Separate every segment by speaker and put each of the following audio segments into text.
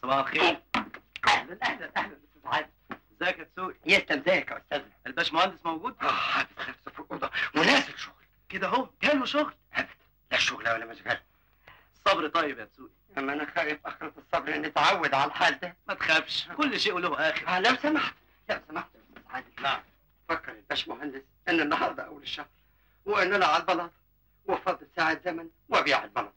Speaker 1: صباح الخير
Speaker 2: اهلا اهلا اهلا استاذ عادل
Speaker 1: ازيك يا تسوقي
Speaker 2: يسلم ازيك يا استاذ
Speaker 1: الباشمهندس موجود
Speaker 2: اه حابب خمسه في الاوضه ونازل شغل
Speaker 1: كده اهو جاله شغل
Speaker 2: لا شغل ولا مشغل
Speaker 1: الصبر طيب يا تسوقي
Speaker 2: اما انا خايف اخرة الصبر اني اتعود على الحال ده
Speaker 1: ما تخافش كل شيء له اخر
Speaker 2: آه لو سمحت لو سمحت يا استاذ عادل
Speaker 1: نعم
Speaker 2: فكر الباشمهندس ان النهارده اول الشهر وان انا على البلاط وفضل ساعة زمن وابيع البلاط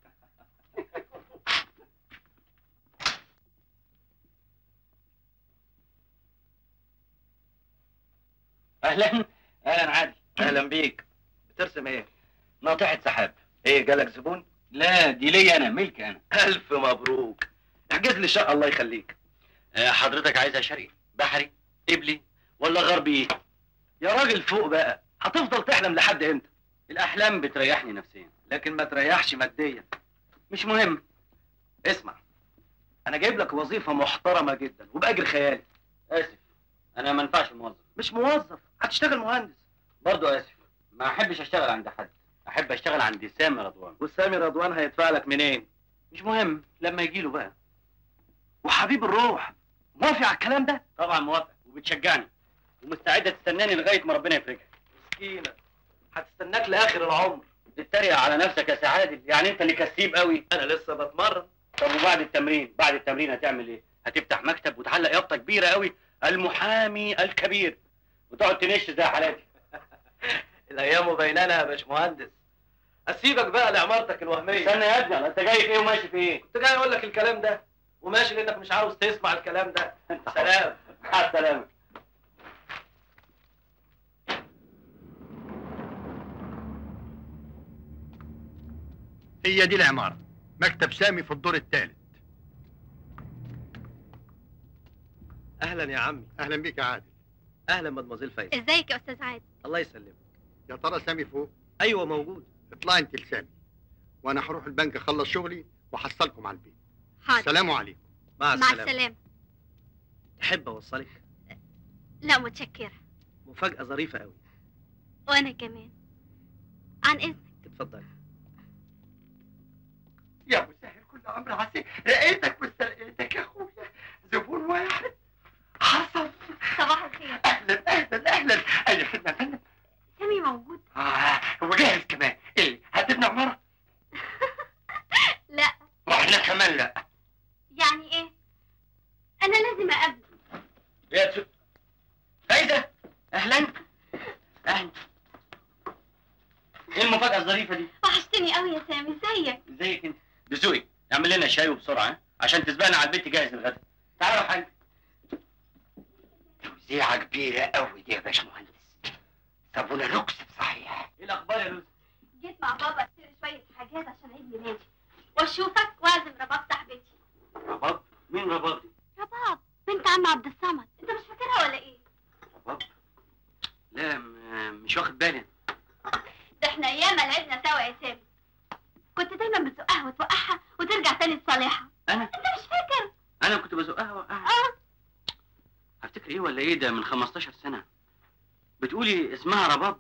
Speaker 3: اهلا اهلا عادل
Speaker 1: اهلا بيك بترسم ايه
Speaker 3: ناطحه سحاب
Speaker 1: ايه جالك زبون
Speaker 3: لا دي ليا انا ملك انا
Speaker 1: الف مبروك احجز لي شقه الله يخليك
Speaker 3: آه، حضرتك عايزها شرقي بحري قبلي ولا غربي
Speaker 1: يا راجل فوق بقى هتفضل تحلم لحد امتى
Speaker 3: الاحلام بتريحني نفسيا
Speaker 1: لكن ما تريحش ماديا
Speaker 3: مش مهم
Speaker 1: اسمع انا جايب لك وظيفه محترمه جدا وباجر خيالي
Speaker 3: اسف انا ما ينفعش موظف
Speaker 1: مش موظف هتشتغل مهندس
Speaker 3: برضو اسف ما احبش اشتغل عند حد احب اشتغل عند سامي رضوان
Speaker 1: وسامي رضوان هيدفع لك منين
Speaker 3: مش مهم لما يجي له بقى
Speaker 1: وحبيب الروح موافق على الكلام ده
Speaker 3: طبعا موافق وبتشجعني ومستعده تستناني لغايه ما ربنا يفرجها
Speaker 1: مسكينه هتستناك لاخر العمر
Speaker 3: تتريق على نفسك يا سعادل يعني انت اللي كسيب قوي
Speaker 1: انا لسه بتمرن
Speaker 3: طب وبعد التمرين بعد التمرين هتعمل ايه هتفتح مكتب وتعلق يافطه كبيره قوي المحامي الكبير وتقعد تنش زي حالاتي
Speaker 1: الايام بيننا يا باشمهندس اسيبك بقى لعمارتك الوهميه
Speaker 3: استنى يا ابني انت جاي في ايه وماشي في ايه
Speaker 1: كنت جاي اقول لك الكلام ده وماشي لانك مش عاوز تسمع الكلام ده سلام
Speaker 3: مع السلامه
Speaker 4: هي دي العمارة مكتب سامي في الدور الثالث
Speaker 1: اهلا يا عمي
Speaker 4: أهلا بيك يا عادل
Speaker 1: اهلا مدموزيل فايزه
Speaker 5: ازيك يا استاذ عادل
Speaker 1: الله يسلمك
Speaker 4: يا ترى سامي فوق
Speaker 1: ايوه موجود
Speaker 4: اطلع انت لسامي وأنا هروح البنك أخلص شغلي وأحصلكم على البيت
Speaker 5: حاضر
Speaker 4: السلام عليكم
Speaker 1: مع
Speaker 5: مع
Speaker 1: السلامه
Speaker 5: السلامه
Speaker 1: تحب اوصلك
Speaker 5: لا متشكره
Speaker 1: مفاجاه ظريفه قوي
Speaker 5: وانا كمان عن اذنك
Speaker 1: اتفضلي
Speaker 2: يا مسهل كل امر عسير رقيتك واسترقيتك يا اخويا زبون واحد حصل
Speaker 5: صباح الخير
Speaker 2: اهلا اهلا اهلا اي خدمه يا فندم
Speaker 5: سامي موجود
Speaker 2: اه وجاهز كمان ايه هتبني عماره
Speaker 5: لا
Speaker 2: واحنا كمان لا
Speaker 5: يعني ايه انا لازم اقابله
Speaker 3: يا تسو... فايده اهلا اهلا ايه المفاجاه الظريفه دي
Speaker 5: وحشتني قوي يا سامي ازيك
Speaker 3: ازيك انت دسوقي اعمل لنا شاي وبسرعه ها؟ عشان تسبقنا على البيت جاهز الغدا تعالوا يا حاج
Speaker 2: توزيعه كبيره قوي دي يا باشمهندس سابونا لوكس صحيح
Speaker 3: ايه الاخبار يا لوز
Speaker 5: جيت مع بابا اشتري شويه حاجات عشان عيد ميلادي واشوفك واعزم رباب صاحبتي
Speaker 3: رباب مين رباب دي
Speaker 5: رباب بنت عم عبد الصمد انت مش فاكرها ولا ايه
Speaker 3: رباب لا م... مش واخد بالي
Speaker 5: ده احنا ايام ما لعبنا سوا يا سامي كنت دايما بتزقها وتوقعها وترجع تاني تصالحها
Speaker 3: انا
Speaker 5: انت مش فاكر
Speaker 3: انا كنت بزقها وقعها
Speaker 5: اه
Speaker 3: هفتكر ايه ولا ايه ده من 15 سنه بتقولي اسمها رباب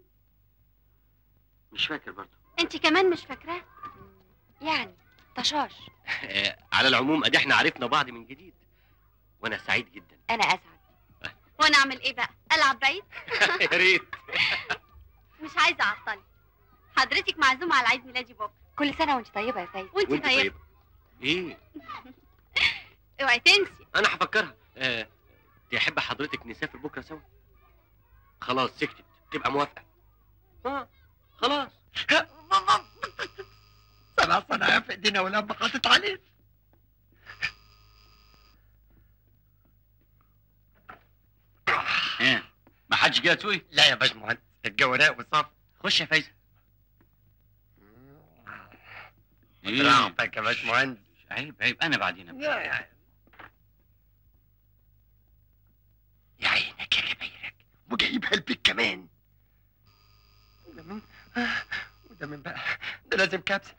Speaker 3: مش فاكر برضه
Speaker 5: انت كمان مش فاكراه يعني طشاش
Speaker 6: على العموم ادي احنا عرفنا بعض من جديد وانا سعيد جدا
Speaker 5: انا اسعد وانا اعمل ايه بقى العب بعيد
Speaker 6: يا ريت
Speaker 5: مش عايزه اعطلك حضرتك معزومه على عيد ميلادي بكره كل سنه وانت طيبه يا فايز وانت
Speaker 6: وانت
Speaker 5: طيبه
Speaker 6: طيبه ايه
Speaker 5: اوعي تنسي
Speaker 6: انا هفكرها أه تحب حضرتك نسافر بكره سوا خلاص سكتت تبقى موافقه اه خلاص
Speaker 2: صنع صنع في ايدينا ولما حاطط عليه
Speaker 3: ايه ما حدش جه تسوقي
Speaker 2: لا يا باشمهندس الجو رايق وصافي
Speaker 3: خش يا فايزه
Speaker 2: راحتك يا باشمهندس
Speaker 3: عيب عيب انا بعدين
Speaker 2: يا يا يا عينك يا كبيرك وجايبها البيت كمان وده من آه، وده من بقى ده لازم كبسه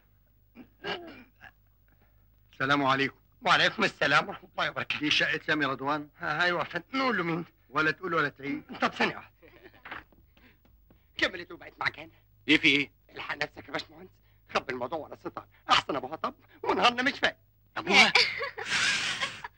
Speaker 4: السلام عليكم
Speaker 2: وعليكم السلام ورحمه الله وبركاته
Speaker 4: دي شقة سامي رضوان
Speaker 2: آه، ايوه يا فندم نقول له مين
Speaker 4: ولا تقول ولا تعيد
Speaker 2: طب ثانيه واحده كملت وبقت معجنه
Speaker 6: ايه في ايه
Speaker 2: الحق نفسك يا باشمهندس خبي الموضوع ورا ستار احسن ابوها طب ونهارنا مش فاهم
Speaker 6: ابوها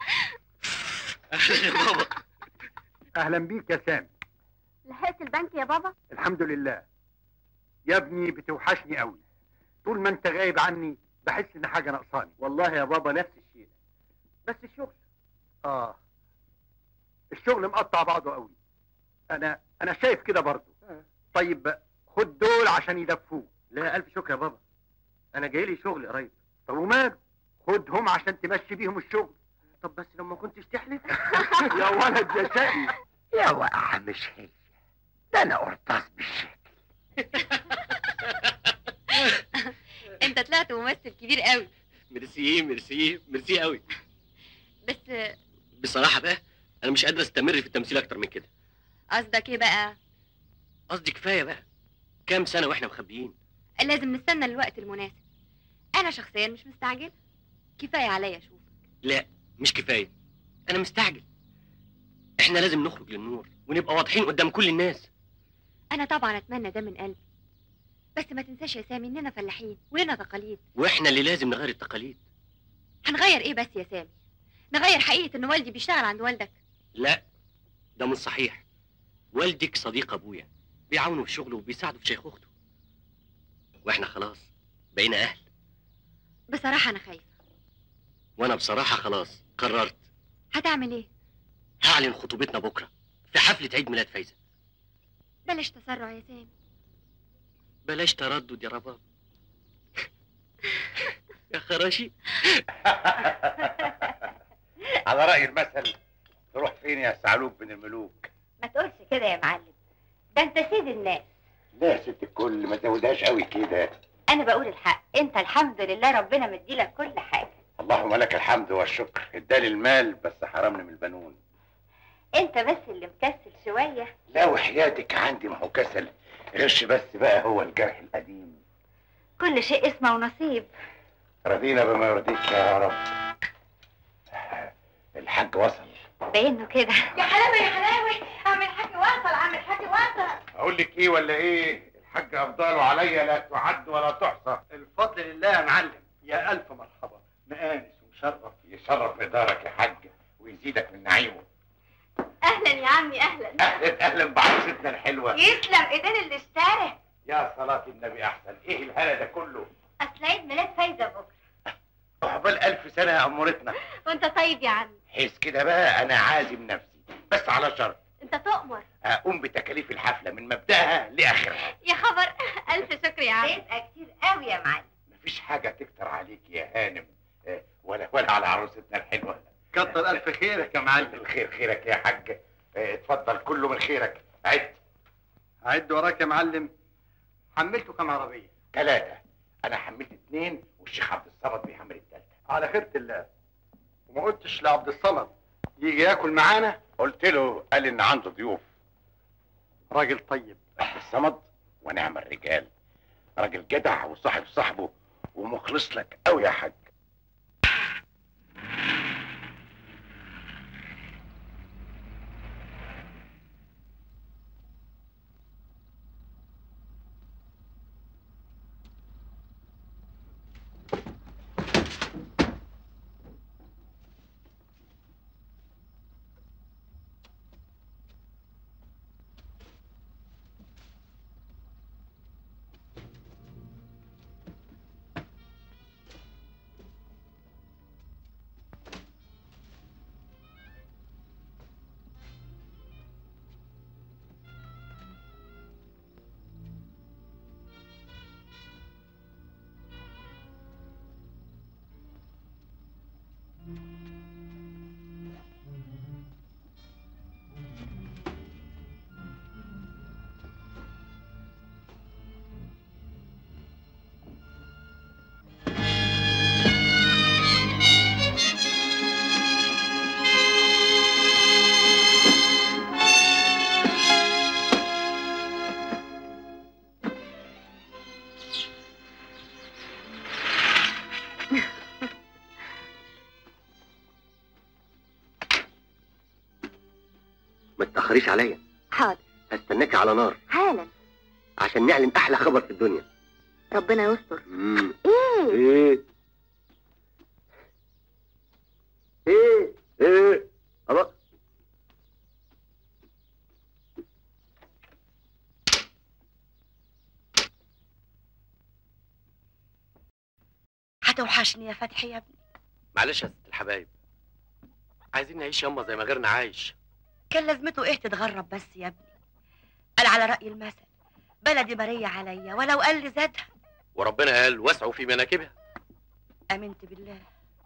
Speaker 6: اهلا يا بابا
Speaker 7: اهلا بيك يا سامي
Speaker 5: لحقت البنك يا بابا
Speaker 7: الحمد لله يا ابني بتوحشني قوي طول ما انت غايب عني بحس ان حاجه ناقصاني
Speaker 3: والله يا بابا نفس الشيء
Speaker 7: بس الشغل اه الشغل مقطع بعضه قوي انا انا شايف كده برضه طيب خد دول عشان يدفوك
Speaker 6: لا الف شكر يا بابا انا جاي لي شغل قريب
Speaker 7: طب وماله خدهم عشان تمشي بيهم الشغل
Speaker 6: طب بس لو ما كنتش تحلف
Speaker 7: يا ولد يا شقي
Speaker 2: يا وقعة مش هي ده انا قرطاس بالشكل
Speaker 5: انت طلعت ممثل كبير قوي
Speaker 6: ميرسي ميرسي ميرسي قوي
Speaker 5: بس
Speaker 6: بصراحه بقى انا مش قادر استمر في التمثيل اكتر من كده
Speaker 5: قصدك ايه بقى
Speaker 6: قصدي كفايه بقى كام سنه واحنا مخبيين
Speaker 5: لازم نستنى الوقت المناسب انا شخصيا مش مستعجل كفايه عليا اشوفك
Speaker 6: لا مش كفايه انا مستعجل احنا لازم نخرج للنور ونبقى واضحين قدام كل الناس
Speaker 5: انا طبعا اتمنى ده من قلبي بس ما تنساش يا سامي اننا فلاحين ولنا تقاليد
Speaker 6: واحنا اللي لازم نغير التقاليد
Speaker 5: هنغير ايه بس يا سامي نغير حقيقه ان والدي بيشتغل عند والدك
Speaker 6: لا ده مش صحيح والدك صديق ابويا بيعاونه في شغله وبيساعده في شيخ اخته واحنا خلاص بقينا اهل
Speaker 5: بصراحه انا خايفه
Speaker 6: وانا بصراحه خلاص قررت
Speaker 5: هتعمل ايه
Speaker 6: هعلن خطوبتنا بكره في حفله عيد ميلاد فايزه
Speaker 5: بلاش تسرع يا سامي
Speaker 6: بلاش تردد يا رباب يا خراشي
Speaker 8: على رأي المثل تروح فين يا ثعلوك بين الملوك
Speaker 5: ما تقولش كده يا معلم ده انت سيد الناس
Speaker 8: لا يا ست الكل ما تزودهاش قوي كده
Speaker 5: انا بقول الحق انت الحمد لله ربنا مديلك كل حاجه
Speaker 8: اللهم لك الحمد والشكر ادالي المال بس حرمني من البنون
Speaker 5: انت بس اللي مكسل شويه
Speaker 8: لا وحياتك عندي ما هو كسل غش بس بقى هو الجرح القديم
Speaker 5: كل شيء اسمه ونصيب
Speaker 8: رضينا بما يرضيك يا رب الحاج وصل
Speaker 5: بانه كده يا حلاوه يا حلاوه عم الحاج وصل عم الحاج وصل
Speaker 8: اقول لك ايه ولا ايه الحاج افضاله عليا لا تعد ولا تحصى
Speaker 4: الفضل لله يا معلم يا الف مرحبا مآنس ومشرف
Speaker 8: يشرف ادارك يا حاج ويزيدك من نعيمه
Speaker 5: اهلا يا عمي اهلا
Speaker 8: اهلا اهلا بعروستنا الحلوه
Speaker 5: يسلم ايدين اللي اشترى
Speaker 8: يا صلاة النبي احسن ايه الهنا ده كله
Speaker 5: اصل عيد ميلاد فايزه بكره
Speaker 8: عقبال الف سنه يا امورتنا
Speaker 5: وانت طيب يا عمي
Speaker 8: حيث كده بقى انا عازم نفسي بس على شرط
Speaker 5: انت تؤمر
Speaker 8: اقوم بتكاليف الحفله من مبداها لاخرها
Speaker 5: يا خبر الف شكر يا عمي يبقى كتير قوي يا معلم
Speaker 8: مفيش حاجه تكتر عليك يا هانم آه، ولا ولا على عروستنا الحلوه
Speaker 4: كتر الف خيرك يا معلم
Speaker 8: الخير خيرك يا حاج آه، اتفضل كله من خيرك عد
Speaker 4: عد وراك يا معلم حملته كم عربيه
Speaker 8: ثلاثه انا حملت اثنين والشيخ عبد الصمد بيحمل الثالثه
Speaker 4: على خيرة الله وما قلتش لعبد الصمد يجي ياكل معانا
Speaker 8: قلت له قال ان عنده ضيوف
Speaker 4: راجل طيب
Speaker 8: عبد الصمد ونعم الرجال راجل جدع وصاحب صاحبه ومخلص لك قوي يا حاج
Speaker 6: ما تتاخريش عليا
Speaker 5: حاضر
Speaker 6: هستناكي على نار
Speaker 5: حالا
Speaker 6: عشان نعلن احلى خبر في الدنيا
Speaker 5: ربنا يستر
Speaker 6: مم.
Speaker 5: ايه
Speaker 6: ايه ايه ايه الله
Speaker 9: هتوحشني يا فتحي يا ابني
Speaker 6: معلش يا ست الحبايب عايزين نعيش ياما زي ما غيرنا عايش
Speaker 9: كان لازمته ايه تتغرب بس يا ابني قال على رأي المثل بلدي برية عليا ولو قال لي زادها
Speaker 6: وربنا قال واسعوا في مناكبها
Speaker 9: امنت بالله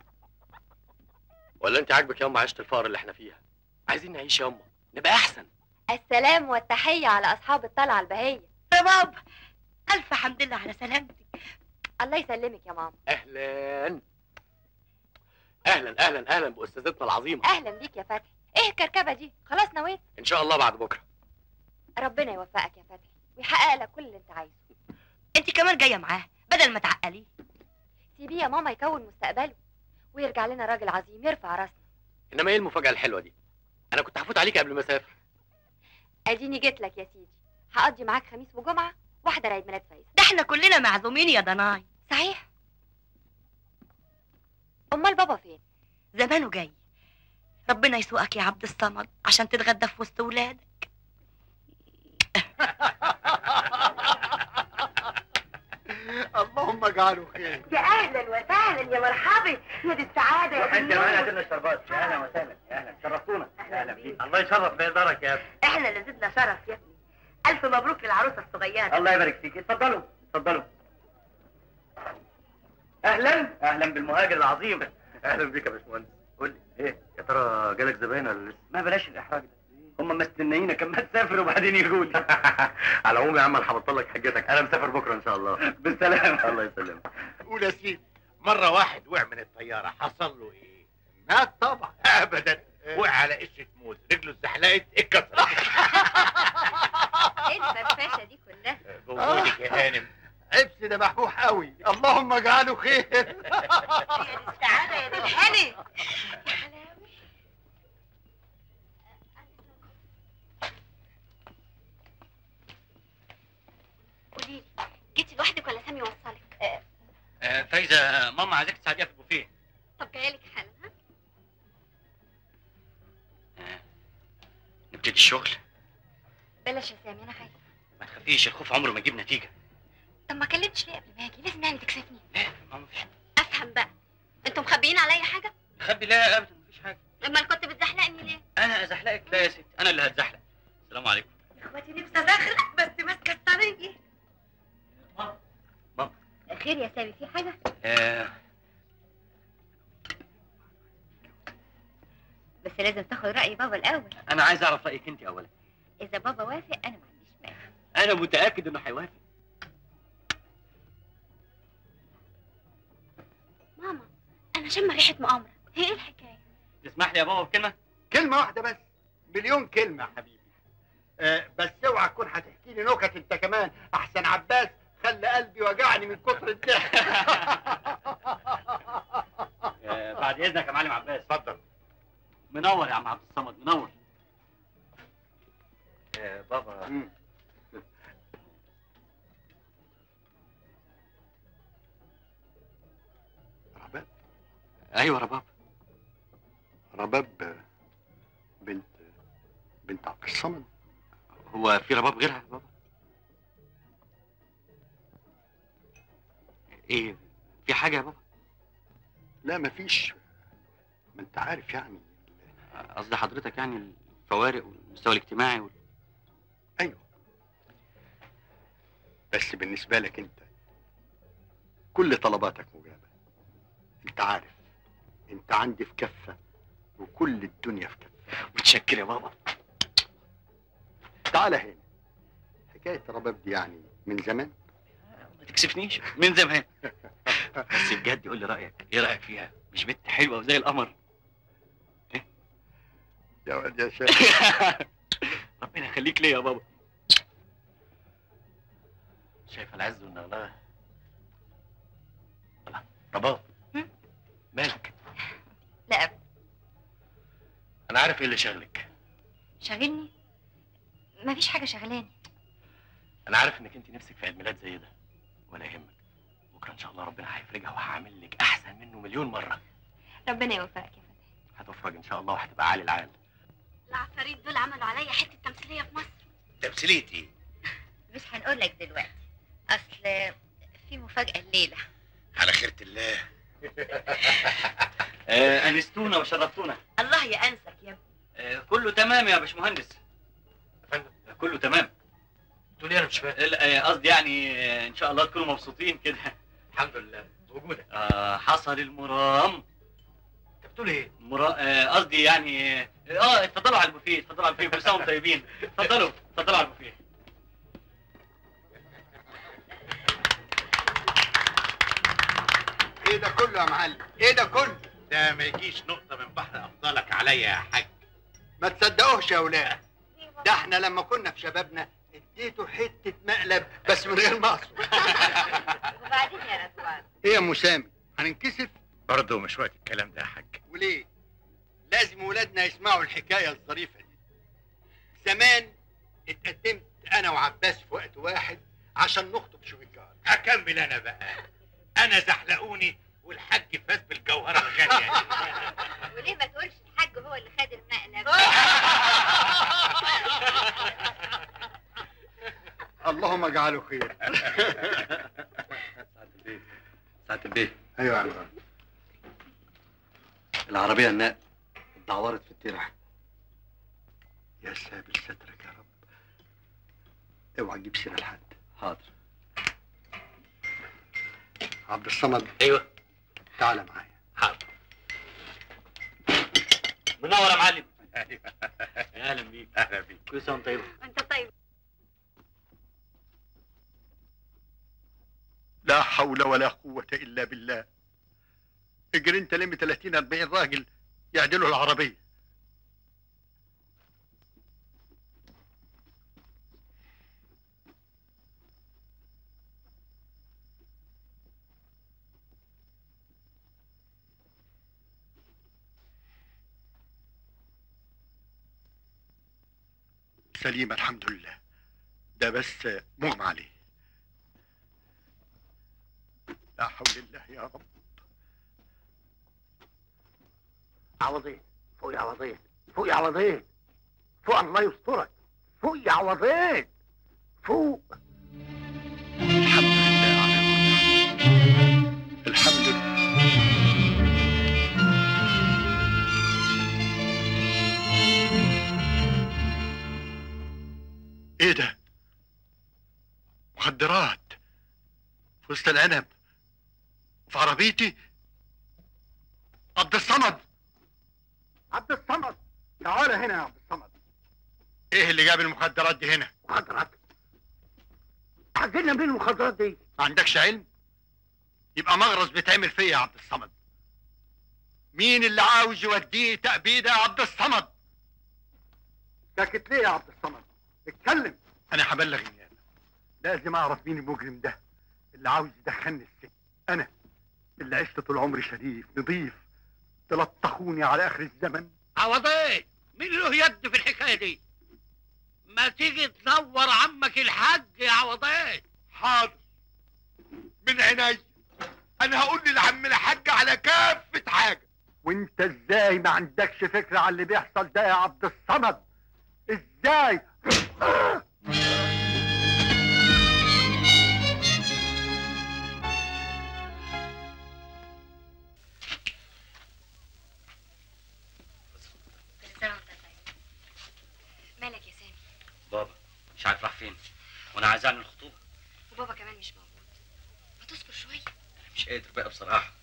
Speaker 6: ولا انت عاجبك ياما عيشه الفقر اللي احنا فيها عايزين نعيش ياما نبقى احسن
Speaker 10: السلام والتحية على أصحاب الطلعة البهية
Speaker 9: يا بابا الف حمد لله على سلامتك
Speaker 10: الله يسلمك يا ماما
Speaker 6: اهلا اهلا اهلا اهلا باستاذتنا العظيمه
Speaker 10: أهلا بيك يا فتحي إيه الكركبة دي خلاص نويت
Speaker 6: ان شاء الله بعد بكره
Speaker 10: ربنا يوفقك يا فتحي ويحقق لك كل اللي أنت عايزه
Speaker 9: انت كمان جايه معاه بدل ما تعقليه
Speaker 10: سيبيه يا ماما يكون مستقبله ويرجع لنا راجل عظيم يرفع راسنا
Speaker 6: انما ايه المفاجاه الحلوه دي انا كنت هفوت عليك قبل ما اسافر
Speaker 10: اديني جيت لك يا سيدي هقضي معاك خميس وجمعة واحضر عيد ميلاد فايز
Speaker 9: ده احنا كلنا معزومين يا ضناي
Speaker 10: صحيح امال بابا فين
Speaker 9: زمانه جاي ربنا يسوقك يا عبد الصمد عشان تتغدى في وسط ولادك
Speaker 4: اللهم اجعله خير
Speaker 9: يا اهلا وسهلا يا مرحبا يا دي السعاده يا
Speaker 3: انت معانا عشان الشربات يا اهلا وسهلا يا اهلا شرفتونا اهلا بيك الله يشرف بإدارك يا ابني
Speaker 9: احنا اللي زدنا شرف يا ابني الف مبروك للعروسه الصغيره
Speaker 3: الله يبارك فيك اتفضلوا اتفضلوا اهلا اهلا بالمهاجر العظيم اهلا بيك يا باشمهندس قول لي ايه يا ترى جالك زباين ولا لسه ما بلاش الاحراج ده هم مستنيينك اما تسافر وبعدين يجوا لي على العموم يا عم انا هبطل لك حجتك انا مسافر بكره ان شاء الله بالسلامه الله يسلمك
Speaker 8: قول يا سيدي مرة واحد وقع من الطيارة حصل له ايه؟
Speaker 4: مات طبعا
Speaker 8: ابدا وقع على قشرة موز رجله اتزحلقت اتكسرت
Speaker 10: ايه الفرفشه دي كلها
Speaker 8: بوجودك يا هانم
Speaker 4: عبس ده محبوح قوي اللهم اجعله خير
Speaker 9: يا دي السعاده يا دي الهنا
Speaker 5: قولي لي جيتي لوحدك ولا سامي وصلك
Speaker 3: فايزه ماما عايزاك تساعديها في البوفيه
Speaker 5: طب جايه لك حالا ها
Speaker 3: نبتدي الشغل
Speaker 10: بلاش يا سامي انا خايفه
Speaker 3: ما تخافيش الخوف عمره ما يجيب نتيجه
Speaker 5: طب ما كلمتش ليه قبل ما اجي لازم يعني تكسفني
Speaker 3: لا ماما مفيش
Speaker 5: افهم بقى انتوا مخبيين عليا حاجه
Speaker 3: خبي لا ابدا مفيش حاجه
Speaker 5: امال كنت بتزحلقني ليه
Speaker 3: انا ازحلقك لا يا ست انا اللي هتزحلق السلام عليكم
Speaker 9: يا اخواتي نفسي ازغرق بس ماسكه الطريق
Speaker 5: خير يا سامي في حاجه
Speaker 3: آه
Speaker 5: بس لازم تاخد راي بابا الاول
Speaker 3: انا عايز اعرف رايك انت اولا
Speaker 5: اذا بابا وافق انا ما عنديش مانع
Speaker 3: انا متاكد انه هيوافق
Speaker 5: ماما انا شم ريحه مؤامره هي ايه الحكايه
Speaker 3: تسمح لي يا بابا بكلمه
Speaker 4: كلمه واحده بس مليون كلمه يا حبيبي آه بس اوعى تكون هتحكي لي نكت انت كمان احسن عباس خلى قلبي وجعني من كتر الضحك
Speaker 3: آه بعد اذنك يا معلم عباس
Speaker 8: اتفضل
Speaker 3: منور يا عم عبد الصمد منور آه بابا
Speaker 4: مم. رباب
Speaker 6: ايوه يا رباب
Speaker 4: رباب آه، بنت بنت عبد الصمد
Speaker 6: هو في رباب غيرها يا بابا ايه في حاجه يا بابا
Speaker 4: لا مفيش ما انت عارف يعني
Speaker 6: قصدي حضرتك يعني الفوارق والمستوى الاجتماعي وال...
Speaker 4: ايوه بس بالنسبه لك انت كل طلباتك مجابه انت عارف انت عندي في كفه وكل الدنيا في كفه
Speaker 6: متشكر يا بابا
Speaker 4: تعال هنا حكايه رباب دي يعني من زمان
Speaker 3: ما تكسفنيش من زمان بس بجد قول لي رايك ايه رايك فيها مش بنت حلوه وزي القمر
Speaker 4: يا ولد يا شيخ
Speaker 3: ربنا يخليك ليا يا بابا شايف العز والنغلاء الله رباب
Speaker 5: هم؟
Speaker 3: مالك
Speaker 5: لا أبدا.
Speaker 3: انا عارف ايه اللي شغلك
Speaker 5: شاغلني مفيش حاجه شغلاني
Speaker 3: انا عارف انك انت نفسك في عيد ميلاد زي ده ولا يهمك بكره ان شاء الله ربنا هيفرجها وهعمل لك احسن منه مليون مره
Speaker 5: ربنا يوفقك يا فتحي
Speaker 3: هتفرج ان شاء الله وهتبقى عالي العال
Speaker 5: العفاريت دول عملوا عليا حته تمثيليه في مصر
Speaker 8: تمثيلية ايه؟
Speaker 5: مش هنقول لك دلوقتي اصل في مفاجاه الليله
Speaker 8: على خيرة الله
Speaker 6: آه انستونا وشرفتونا
Speaker 9: الله يأنسك يا ابني
Speaker 6: آه كله تمام يا باشمهندس
Speaker 3: فندم
Speaker 6: كله تمام
Speaker 3: تقول ايه انا مش فاهم
Speaker 6: لا، آه، قصدي يعني آه، ان شاء الله تكونوا مبسوطين كده
Speaker 3: الحمد لله وجودك
Speaker 6: آه حصل المرام
Speaker 3: انت بتقول ايه
Speaker 6: مرا- آه، قصدي يعني اه آه، اتفضلوا على البوفيه اتفضلوا على البوفيه كل سنه وانتم طيبين اتفضلوا اتفضلوا على البوفيه
Speaker 7: ايه ده كله يا معلم ايه ده كله
Speaker 8: ده ما يجيش نقطة من بحر أفضلك عليا يا حاج
Speaker 7: ما تصدقوش يا ولاد ده احنا لما كنا في شبابنا اديته حته مقلب بس من غير ما اقصد
Speaker 9: وبعدين يا رضوان
Speaker 7: ايه يا ام سامي هننكسف
Speaker 8: برضه مش وقت الكلام ده يا حاج
Speaker 7: وليه لازم ولادنا يسمعوا الحكايه الظريفه دي زمان اتقدمت انا وعباس في وقت واحد عشان نخطب شويكار
Speaker 8: أكمل أنا بقى أنا زحلقوني والحاج فاز بالجوهرة الغالية
Speaker 5: وليه ما تقولش الحاج هو اللي خد المقلب
Speaker 7: اللهم اجعله خير
Speaker 1: سعاده البيت سعاده البيت
Speaker 7: ايوه يا عم
Speaker 1: العربيه النقل اتدعورت في الترع
Speaker 7: يا سابل سترك يا رب اوعى تجيب سيره لحد
Speaker 1: حاضر
Speaker 7: عبد الصمد
Speaker 6: ايوه
Speaker 7: تعالى معايا
Speaker 6: حاضر منور يا معلم يا اهلا بيك
Speaker 8: أهلا بيك
Speaker 6: كل سنه وانت طيب
Speaker 5: انت طيب
Speaker 7: لا حول ولا قوة إلا بالله اجري انت لم 30 40 راجل يعدلوا العربية سليمة الحمد لله ده بس مغمى عليه لا حول الله يا رب
Speaker 2: عوضين فوق يا عوضين فوق يا عوضين فوق الله يسترك فوق يا عوضين فوق
Speaker 7: الحمد لله على كل حال الحمد لله ايه ده مخدرات في وسط العنب في عربيتي عبد الصمد عبد الصمد تعال هنا يا عبد الصمد ايه اللي جاب المخدرات دي هنا
Speaker 2: مخدرات عجلنا منين المخدرات دي
Speaker 7: ما عندكش علم يبقى مغرز بيتعمل فيا يا عبد الصمد مين اللي عاوز يوديه تأبيده يا عبد الصمد ساكت ليه يا عبد الصمد اتكلم انا هبلغ النيابه لازم اعرف مين المجرم ده اللي عاوز يدخلني السجن انا اللي عشت طول عمري شريف نظيف تلطخوني على اخر الزمن
Speaker 2: عوضين مين له يد في الحكايه دي ما تيجي تنور عمك الحاج يا عوضين
Speaker 8: حاضر من عيني أنا هقول لعم الحاج على كافة حاجة
Speaker 7: وانت ازاي ما عندكش فكره على اللي بيحصل ده يا عبد الصمد ازاي
Speaker 10: كل سنه وانت طيب مالك يا سامي
Speaker 6: بابا مش عارف راح فين وانا عايز اعمل الخطوبه
Speaker 10: وبابا كمان مش موجود ما تصبر شويه
Speaker 6: انا مش قادر بقى بصراحه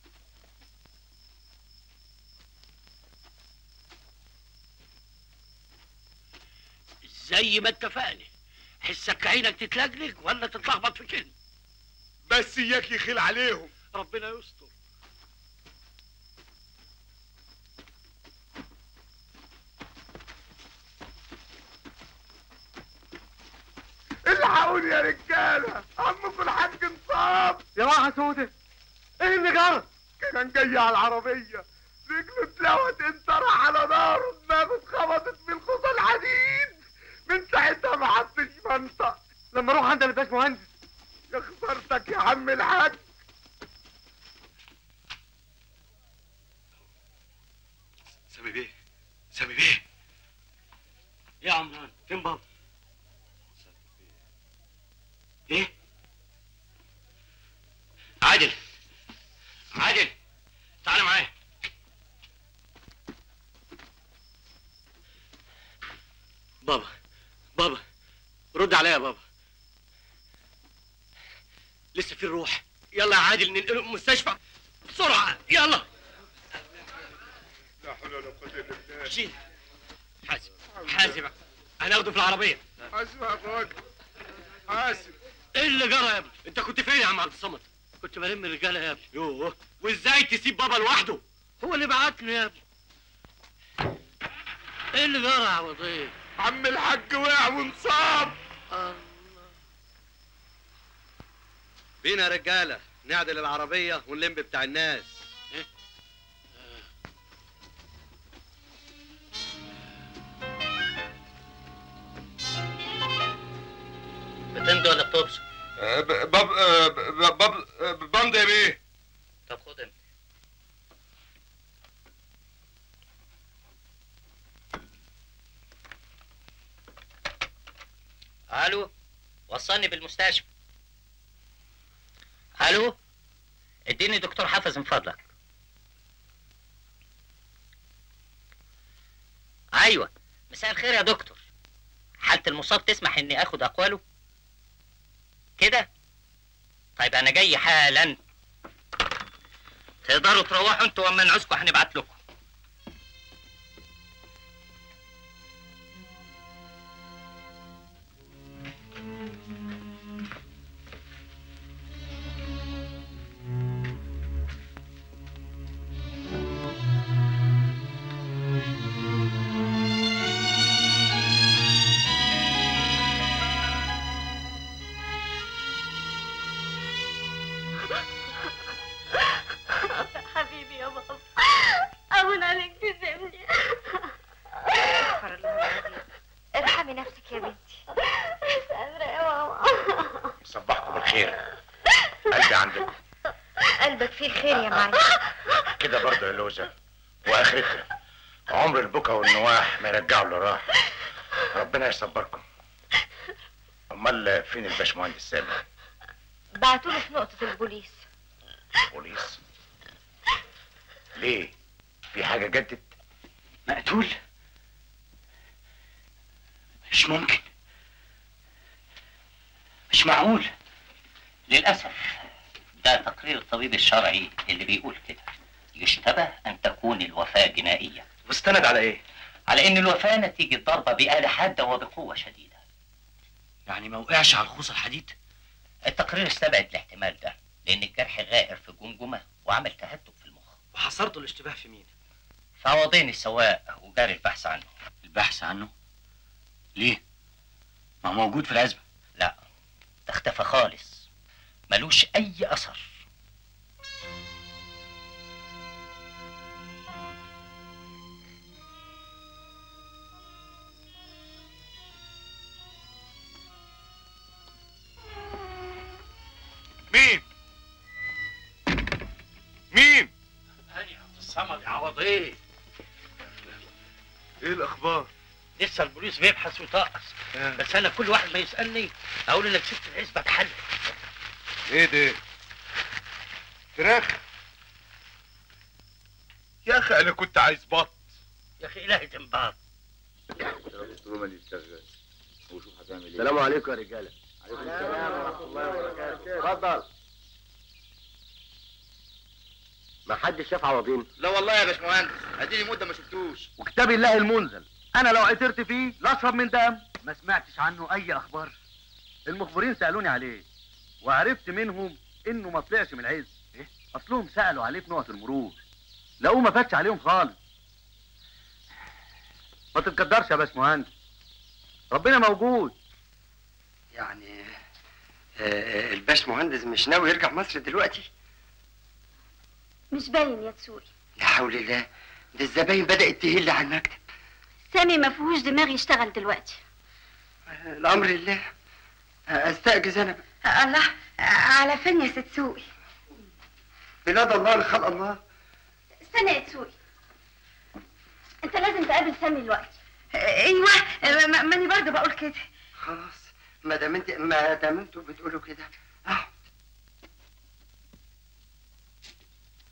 Speaker 2: زي ما اتفقنا حسك عينك تتلجلج ولا تتلخبط في كلمه
Speaker 8: بس إياك يخيل عليهم
Speaker 2: ربنا يستر
Speaker 8: الحقوني يا رجالة عمكم الحاج انصاب
Speaker 7: يا راحه سودة ايه اللي جرى
Speaker 8: كان جاي على العربية رجله اتلوت انطرح على نار ودماغه اتخبطت في الخوصة الحديد من ساعتها ما حطش منطق
Speaker 7: لما اروح عند الباش مهندس
Speaker 8: يا خسارتك يا عم الحاج
Speaker 6: سامي بيه سامي بيه ايه يا عمران فين بابا ايه عادل عادل تعالى معايا بابا بابا رد عليا يا بابا لسه في الروح يلا يا عادل ننقله المستشفى بسرعة يلا
Speaker 8: لا حول ولا قوة الا بالله
Speaker 6: شيل حاسب حاسب هناخده في العربية
Speaker 8: حاسب يا راجل حاسب
Speaker 6: ايه اللي جرى يا ابني؟ انت كنت فين يا عم عبد الصمد؟ كنت بلم الرجاله يا ابني يوه وازاي تسيب بابا لوحده؟ هو اللي بعتني يا ابني ايه اللي جرى يا عوضيه؟
Speaker 8: عم الحاج وقع وانصاب
Speaker 1: بينا يا رجاله نعدل العربيه ونلم بتاع الناس
Speaker 11: بتمضي ولا بتبصر؟
Speaker 8: باب باب بمضي يا بيه
Speaker 11: طب خد انت الو وصلني بالمستشفى الو اديني دكتور حافظ من فضلك ايوه مساء الخير يا دكتور حالة المصاب تسمح اني اخد اقواله كده طيب انا جاي حالا تقدروا تروحوا انتوا واما نعوزكم هنبعت لكم
Speaker 5: حبيبي يا بابا أهون عليك تسيبني
Speaker 10: ارحمي نفسك يا بنتي
Speaker 5: مش قادرة يا ماما
Speaker 3: صبحكم بالخير قلبي عندكم
Speaker 10: قلبك فيه الخير يا معلم
Speaker 3: كده برضه يا لوزة واخرتها عمر البكا والنواح ما يرجعوا اللي راح ربنا يصبركم امال فين الباشمهندس سامي
Speaker 10: بعتوله في نقطة البوليس
Speaker 3: بوليس ليه في حاجه جدت
Speaker 6: مقتول؟ مش ممكن مش معقول
Speaker 11: للأسف ده تقرير الطبيب الشرعي اللي بيقول كده يشتبه أن تكون الوفاة جنائية
Speaker 6: مستند على ايه؟
Speaker 11: على أن الوفاة نتيجة ضربة بآلة حادة وبقوة شديدة
Speaker 6: يعني ما وقعش على الخوص الحديد؟
Speaker 11: التقرير استبعد الاحتمال ده لأن الجرح غائر في جمجمة وعمل تهتك في المخ
Speaker 6: وحصرته الاشتباه في مين؟
Speaker 11: فوضين السواق وجاري البحث عنه
Speaker 6: البحث عنه؟ ليه؟ ما هو موجود في العزبة
Speaker 11: لا ده اختفى خالص ملوش أي أثر
Speaker 8: مين مين
Speaker 6: أنا عبد الصمد يا عوضيه
Speaker 8: ايه الاخبار
Speaker 6: لسه البوليس بيبحث ويطقس بس انا كل واحد ما يسالني اقول انك سبت العزبه اتحل
Speaker 8: ايه ده فراخ يا اخي انا كنت عايز بط
Speaker 6: يا اخي الهي تنباط
Speaker 2: السلام عليكم يا رجاله عليكم السلام ورحمه الله وبركاته اتفضل ما حدش شاف عوضين
Speaker 3: لا والله يا باشمهندس اديني مده ما شفتوش
Speaker 2: وكتاب الله المنزل انا لو عثرت فيه لا اشرب من دم ما سمعتش عنه اي اخبار المخبرين سالوني عليه وعرفت منهم انه ما طلعش من العز إيه؟ اصلهم سالوا عليه في نقط المرور لقوه ما فاتش عليهم خالص ما تتقدرش يا باشمهندس ربنا موجود
Speaker 12: يعني آه، الباش مهندس مش ناوي يرجع مصر دلوقتي
Speaker 5: مش باين يا تسوقي
Speaker 12: لا حول الله ده الزباين بدأت تهل على المكتب
Speaker 5: سامي ما فيهوش دماغ يشتغل دلوقتي
Speaker 12: آه، الأمر لله آه، أستأجز أنا بقى.
Speaker 10: الله على فين يا ست سوقي
Speaker 12: بلاد الله لخلق الله
Speaker 5: استنى يا تسوقي انت لازم تقابل سامي دلوقتي
Speaker 10: ايوه ما- ماني برضه بقول كده
Speaker 12: خلاص ما دام انت ما دام انتوا بتقولوا كده اهو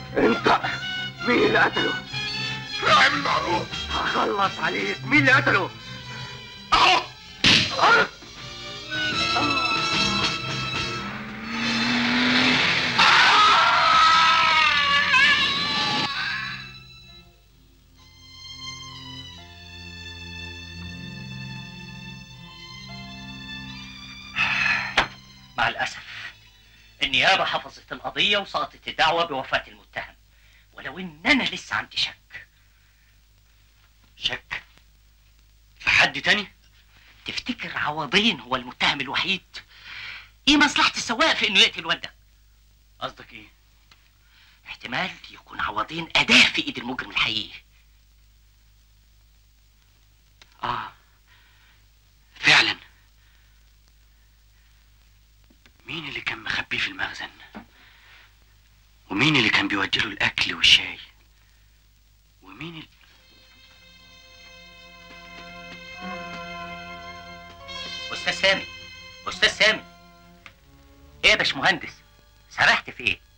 Speaker 3: انت مين اللي قتله؟
Speaker 8: راعي بالمعروف
Speaker 3: هخلص عليك مين اللي قتله؟
Speaker 8: اهو
Speaker 11: مع الأسف النيابة حفظت القضية وسقطت الدعوة بوفاة المتهم ولو إن أنا لسه عندي شك
Speaker 6: شك في حد تاني
Speaker 11: تفتكر عوضين هو المتهم الوحيد؟ إيه مصلحة السواق في إنه يقتل والدك؟
Speaker 6: قصدك ايه
Speaker 11: احتمال يكون عوضين أداة في إيد المجرم الحقيقي
Speaker 6: اه فعلا مين اللي كان مخبيه في المخزن ومين اللي كان بيودي له الاكل والشاي ومين ال...
Speaker 11: أستاذ سامي أستاذ سامي إيه يا باشمهندس؟ سرحت في إيه؟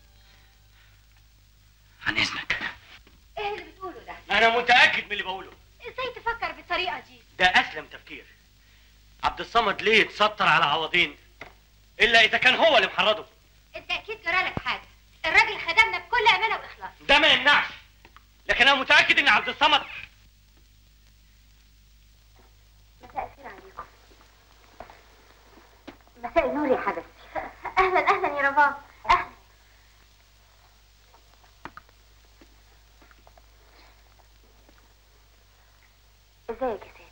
Speaker 6: عن اذنك
Speaker 5: ايه اللي بتقوله ده؟
Speaker 6: انا متاكد من اللي بقوله
Speaker 5: ازاي تفكر بالطريقة دي؟
Speaker 6: ده اسلم تفكير عبد الصمد ليه اتستر على عوضين الا اذا كان هو اللي محرضه
Speaker 5: انت اكيد جرالك حاجة الراجل خدمنا بكل امانة واخلاص
Speaker 6: ده ما يمنعش لكن انا متاكد ان عبد الصمد
Speaker 5: مساء الخير عليكم مساء النور يا حبيبتي اهلا اهلا يا رباب اهلا ازيك يا سيدي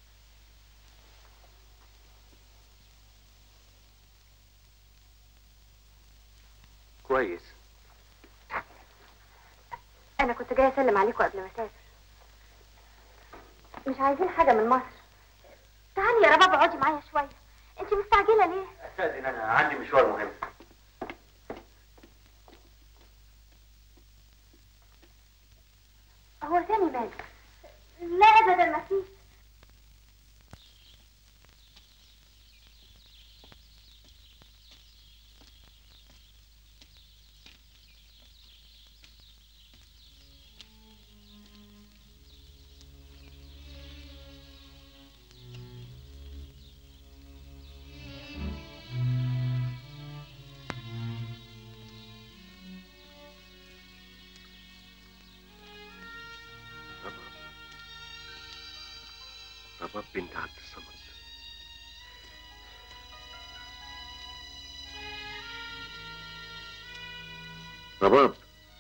Speaker 3: كويس
Speaker 5: انا كنت جايه اسلم عليكم قبل ما اسافر مش عايزين حاجه من مصر تعالي يا رباب اقعدي معايا شويه انت مستعجله ليه
Speaker 3: استاذن انا عندي مشوار مهم
Speaker 5: هو سامي مالك لا ابدا ما فيش
Speaker 3: رباب بنت عبد الصمد رباب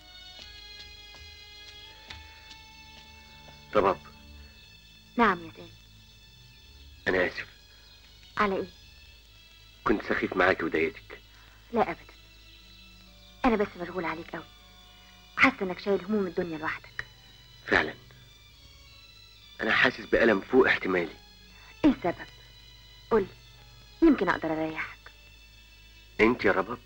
Speaker 3: رباب
Speaker 5: نعم يا سامي
Speaker 3: انا اسف
Speaker 5: على ايه
Speaker 3: كنت سخيف معاكي وضايقتك
Speaker 5: لا ابدا انا بس مشغول عليك قوي حاسه انك شايل هموم الدنيا لوحدك
Speaker 3: فعلا انا حاسس بألم فوق احتمالي
Speaker 5: ايه السبب قولي يمكن اقدر اريحك
Speaker 3: انت يا رباب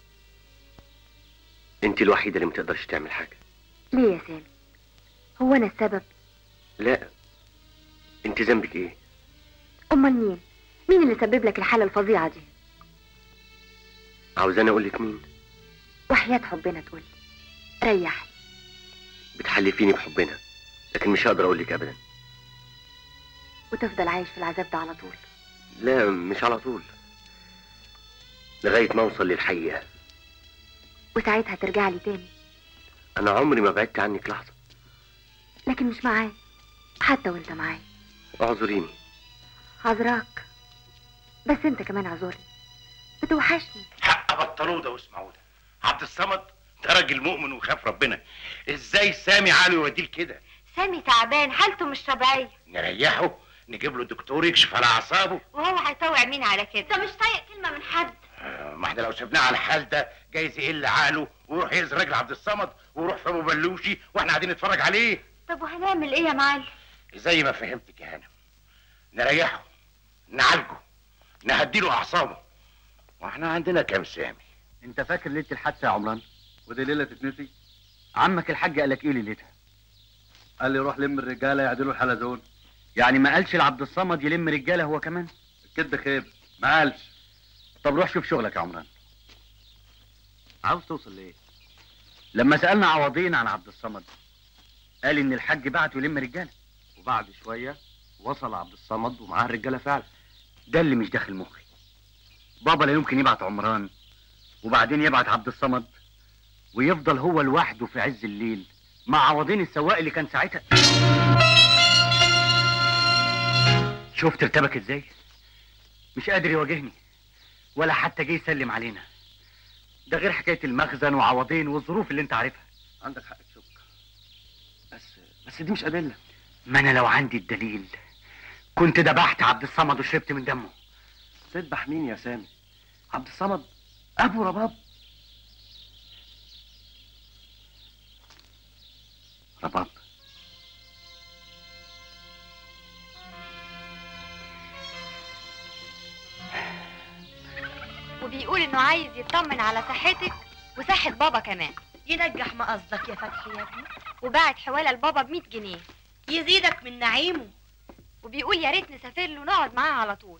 Speaker 3: انت الوحيدة اللي متقدرش تعمل حاجة
Speaker 5: ليه يا سامي هو انا السبب
Speaker 3: لا انت ذنبك ايه
Speaker 5: امال مين مين اللي سبب لك الحاله الفظيعه دي
Speaker 3: عاوزاني اقول لك مين
Speaker 5: وحياه حبنا تقولي ريحني
Speaker 3: بتحلفيني بحبنا لكن مش هقدر اقول لك ابدا
Speaker 5: وتفضل عايش في العذاب ده على طول
Speaker 3: لا مش على طول لغاية ما اوصل للحقيقة
Speaker 5: وساعتها ترجع لي تاني
Speaker 3: انا عمري ما بعدت عنك لحظة
Speaker 5: لكن مش معايا حتى وانت معايا
Speaker 3: اعذريني
Speaker 5: عذراك بس انت كمان عذرني بتوحشني
Speaker 8: حق بطلوه ده واسمعوا ده عبد الصمد ده راجل مؤمن وخاف ربنا ازاي سامي عالي يوديه كده
Speaker 5: سامي تعبان حالته مش طبيعيه
Speaker 8: نريحه نجيب له دكتور يكشف على اعصابه
Speaker 5: وهو هيطوع مين على كده ده مش طايق كلمه من حد
Speaker 8: آه، ما احنا لو سيبناه على الحال ده جايز يقل عقله ويروح يهز راجل عبد الصمد ويروح في ابو بلوشي واحنا قاعدين نتفرج عليه
Speaker 5: طب وهنعمل ايه يا معلم
Speaker 8: زي ما فهمتك يا هانم نريحه نعالجه نهديله اعصابه واحنا عندنا كام سامي
Speaker 2: انت فاكر ليله الحادثه يا عمران ودي ليله تتنسي عمك الحاج قال لك ايه ليلتها قال لي روح لم الرجاله يعدلوا الحلزون يعني ما قالش لعبد الصمد يلم رجاله هو كمان الكدب خيب ما قالش طب روح شوف شغلك يا عمران عاوز توصل لايه لما سالنا عوضين عن عبد الصمد قال ان الحاج بعته يلم رجاله
Speaker 6: وبعد شويه وصل عبد الصمد ومعاه الرجاله فعلا
Speaker 2: ده اللي مش داخل مخي بابا لا يمكن يبعت عمران وبعدين يبعت عبد الصمد ويفضل هو لوحده في عز الليل مع عوضين السواق اللي كان ساعتها شفت ارتبك ازاي مش قادر يواجهني ولا حتى جه يسلم علينا ده غير حكايه المخزن وعوضين والظروف اللي انت عارفها
Speaker 6: عندك حق تشك بس بس دي مش ادله
Speaker 2: ما انا لو عندي الدليل كنت دبحت عبد الصمد وشربت من دمه
Speaker 6: تذبح مين يا سامي عبد الصمد ابو رباب
Speaker 2: رباب
Speaker 10: وبيقول انه عايز يطمن على صحتك وصحة بابا كمان
Speaker 9: ينجح ما قصدك يا فتحي يا ابني
Speaker 10: وباعت حوالة لبابا ب 100 جنيه
Speaker 9: يزيدك من نعيمه
Speaker 10: وبيقول يا ريت نسافر له ونقعد معاه على طول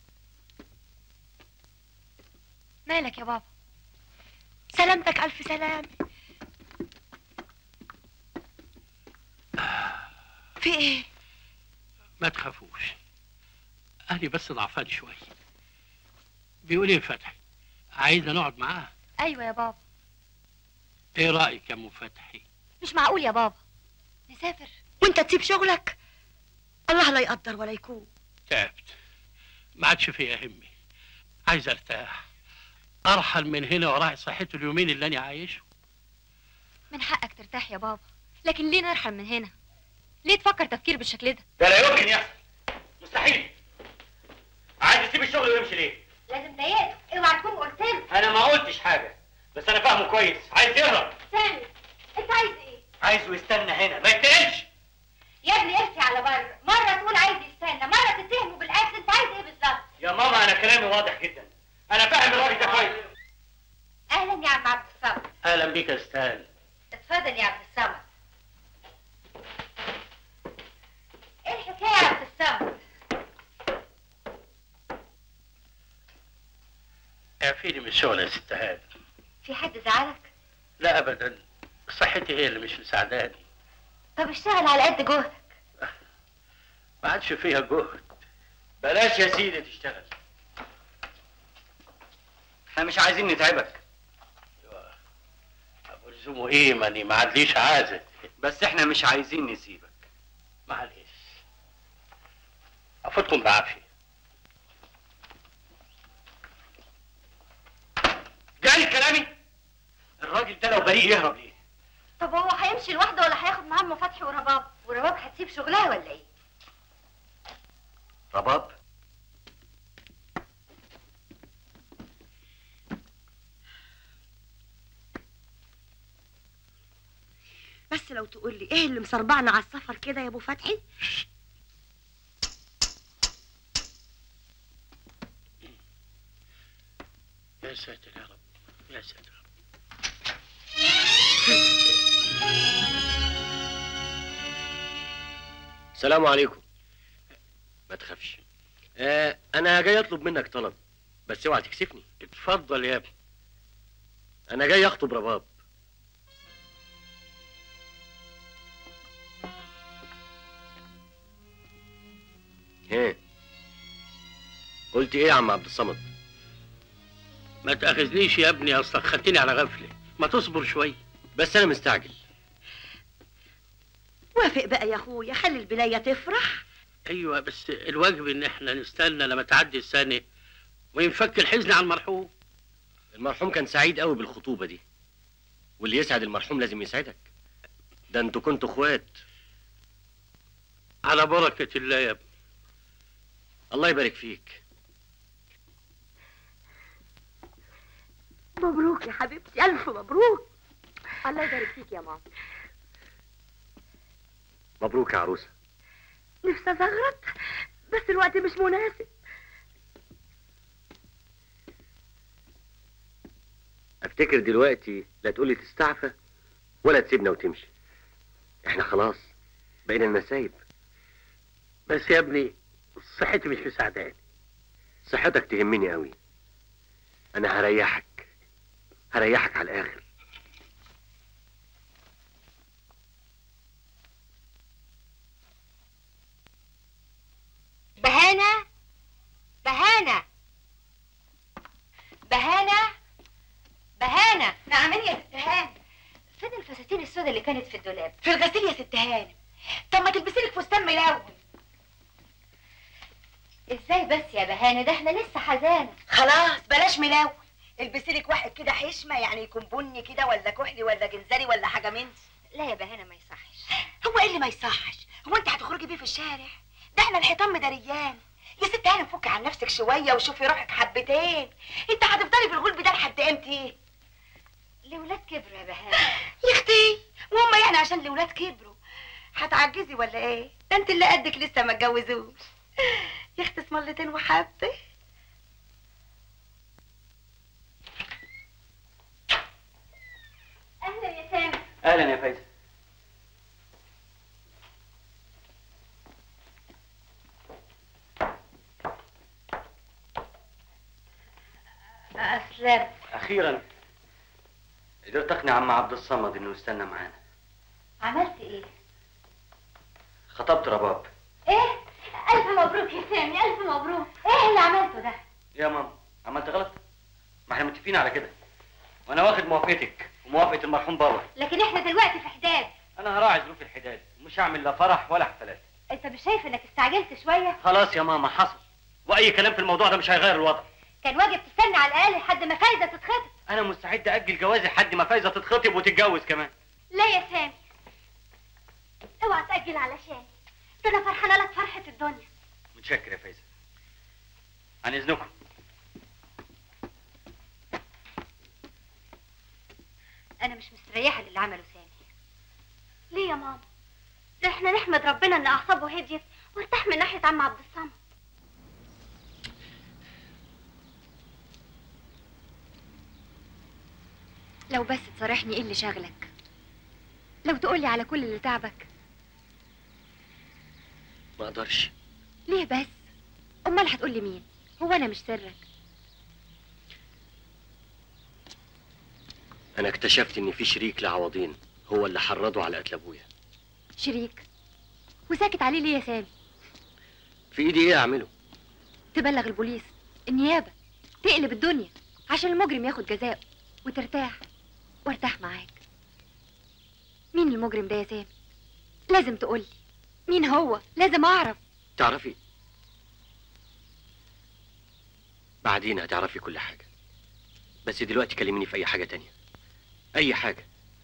Speaker 10: مالك يا بابا
Speaker 9: سلامتك الف سلام في ايه
Speaker 13: ما تخافوش أهلي بس ضعفان شوية بيقول ايه فتحي عايزة نقعد معاه
Speaker 10: ايوه يا بابا
Speaker 13: ايه رأيك يا ام فتحي
Speaker 10: مش معقول يا بابا نسافر
Speaker 9: وانت تسيب شغلك الله لا يقدر ولا يكون
Speaker 13: تعبت ما عادش فيها همي عايز ارتاح ارحل من هنا وراعي صحتي اليومين اللي انا عايشه
Speaker 10: من حقك ترتاح يا بابا لكن ليه نرحل من هنا ليه تفكر تفكير بالشكل ده
Speaker 6: ده لا يمكن يحصل مستحيل عايز يسيب الشغل ويمشي ليه
Speaker 5: لازم ضايقته اوعى تكون قلت له
Speaker 6: انا ما قلتش حاجه بس انا فاهمه كويس عايز يهرب
Speaker 5: سامي انت عايز ايه
Speaker 6: عايزه يستنى هنا ما يتقلش
Speaker 5: يا ابني ارسي على بره مره تقول عايز يستنى مره تتهمه بالقتل انت عايز ايه بالظبط
Speaker 6: يا ماما انا كلامي واضح جدا انا فاهم الراجل ده كويس
Speaker 5: اهلا يا عم عبد الصمد
Speaker 13: اهلا بيك يا استاذ
Speaker 5: اتفضل يا عبد الصمد ايه الحكايه يا عبد الصمد
Speaker 13: اعفيني من الشغل يا ست هاني
Speaker 5: في حد زعلك
Speaker 13: لا ابدا صحتي هي اللي مش مساعداني
Speaker 5: طب اشتغل على قد جهدك
Speaker 13: ما عادش فيها جهد
Speaker 6: بلاش يا سيدي تشتغل احنا مش عايزين نتعبك
Speaker 13: ابو لزومه ايه ماني ما عادليش عازل
Speaker 6: بس احنا مش عايزين نسيبك
Speaker 13: معلش افوتكم بعافيه
Speaker 6: جاي كلامي الراجل ده لو بريء يهرب ليه
Speaker 5: طب هو هيمشي لوحده ولا هياخد معاه ام فتحي ورباب ورباب هتسيب شغلها ولا ايه
Speaker 6: رباب
Speaker 9: بس لو تقول لي ايه اللي مسربعنا على السفر كده يا ابو فتحي
Speaker 13: يا ساتر يا رب يا ساتر
Speaker 6: السلام عليكم ما تخافش آه انا جاي اطلب منك طلب بس اوعى تكسفني
Speaker 13: اتفضل يا ابني
Speaker 6: انا جاي اخطب رباب ايه قلت ايه يا عم عبد الصمد
Speaker 13: ما تاخذنيش يا ابني اصلك خدتني على غفله ما تصبر شوي
Speaker 6: بس انا مستعجل
Speaker 9: وافق بقى يا اخويا خلي البنايه تفرح
Speaker 13: ايوه بس الواجب ان احنا نستنى لما تعدي السنه وينفك الحزن على المرحوم
Speaker 6: المرحوم كان سعيد قوي بالخطوبه دي واللي يسعد المرحوم لازم يسعدك ده انتوا كنتوا اخوات
Speaker 13: على بركه الله يا ابني
Speaker 6: الله يبارك فيك
Speaker 9: مبروك يا حبيبتي الف مبروك
Speaker 10: الله يبارك فيك يا ماما
Speaker 6: مبروك يا عروسه
Speaker 9: نفسي ازغرط بس الوقت مش مناسب
Speaker 6: افتكر دلوقتي لا تقولي تستعفى ولا تسيبنا وتمشي احنا خلاص بقينا المسايب
Speaker 13: بس يا ابني صحتي مش مساعداني
Speaker 6: صحتك تهمني قوي انا هريحك هريحك على الاخر
Speaker 10: البنطلون اللي كانت في الدولاب
Speaker 9: في الغسيل يا ست هانم طب ما تلبسي لك فستان ملون
Speaker 10: ازاي بس يا بهانه ده احنا لسه حزانه
Speaker 9: خلاص بلاش ملون البسي لك واحد كده حشمه يعني يكون بني كده ولا كحلي ولا جنزري ولا حاجه من دي
Speaker 10: لا يا بهانه ما يصحش
Speaker 9: هو ايه اللي ما يصحش هو انت هتخرجي بيه في الشارع ده احنا الحيطان مدريان يا ست هانم فكي عن نفسك شويه وشوفي روحك حبتين انت هتفضلي في الغلب ده لحد امتى
Speaker 10: الاولاد كبروا يا بهانه
Speaker 9: يا اختي وهم يعني عشان الاولاد كبروا هتعجزي ولا ايه ده انت اللي قدك لسه ما اتجوزوش يا اختي اسمرتين وحبه
Speaker 5: اهلا يا سامي
Speaker 6: اهلا يا فايزه
Speaker 10: اسلم
Speaker 6: اخيرا قدرت اقنع عم عبد الصمد انه يستنى معانا
Speaker 10: عملت ايه
Speaker 6: خطبت رباب
Speaker 5: ايه الف مبروك يا سامي الف مبروك ايه اللي عملته ده
Speaker 6: يا ماما عملت غلط ما احنا متفقين على كده وانا واخد موافقتك وموافقه المرحوم بابا
Speaker 5: لكن احنا دلوقتي في حداد
Speaker 6: انا هراعي ظروف الحداد ومش هعمل لا فرح ولا حفلات
Speaker 5: انت مش شايف انك استعجلت شويه
Speaker 6: خلاص يا ماما حصل واي كلام في الموضوع ده مش هيغير الوضع
Speaker 5: كان واجب تستنى على الاقل لحد ما فايزه تتخطب
Speaker 6: انا مستعد اجل جوازي لحد ما فايزه تتخطب وتتجوز كمان
Speaker 5: لا يا سامي اوعى تاجل علشان ده انا فرحانه لك فرحه الدنيا
Speaker 6: متشكر يا فايزه عن اذنكم
Speaker 10: انا مش مستريحه للي عمله سامي
Speaker 5: ليه يا ماما ده احنا نحمد ربنا ان اعصابه هديت وارتاح من ناحيه عم عبد الصمد
Speaker 10: لو بس تصارحني ايه اللي شاغلك لو تقولي على كل اللي تعبك
Speaker 6: ما اقدرش
Speaker 10: ليه بس امال هتقولي مين هو انا مش سرك
Speaker 6: انا اكتشفت ان في شريك لعوضين هو اللي حرضه على قتل ابويا
Speaker 10: شريك وساكت عليه ليه يا سامي
Speaker 6: في ايدي ايه اعمله
Speaker 10: تبلغ البوليس النيابه تقلب الدنيا عشان المجرم ياخد جزاءه وترتاح وارتاح معاك مين المجرم ده يا سامي لازم تقولي مين هو لازم اعرف
Speaker 6: تعرفي بعدين هتعرفي كل حاجه بس دلوقتي كلميني في اي حاجه تانية اي حاجه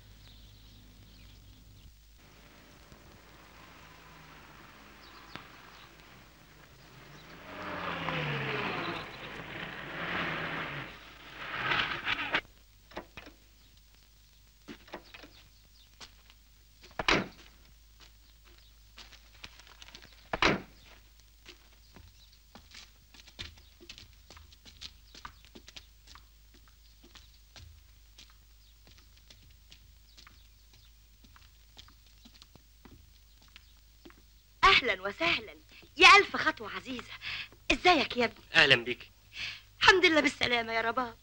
Speaker 9: اهلا وسهلا يا الف خطوه عزيزه ازيك يا ابني
Speaker 6: اهلا بيك
Speaker 9: الحمد لله بالسلامه يا رباب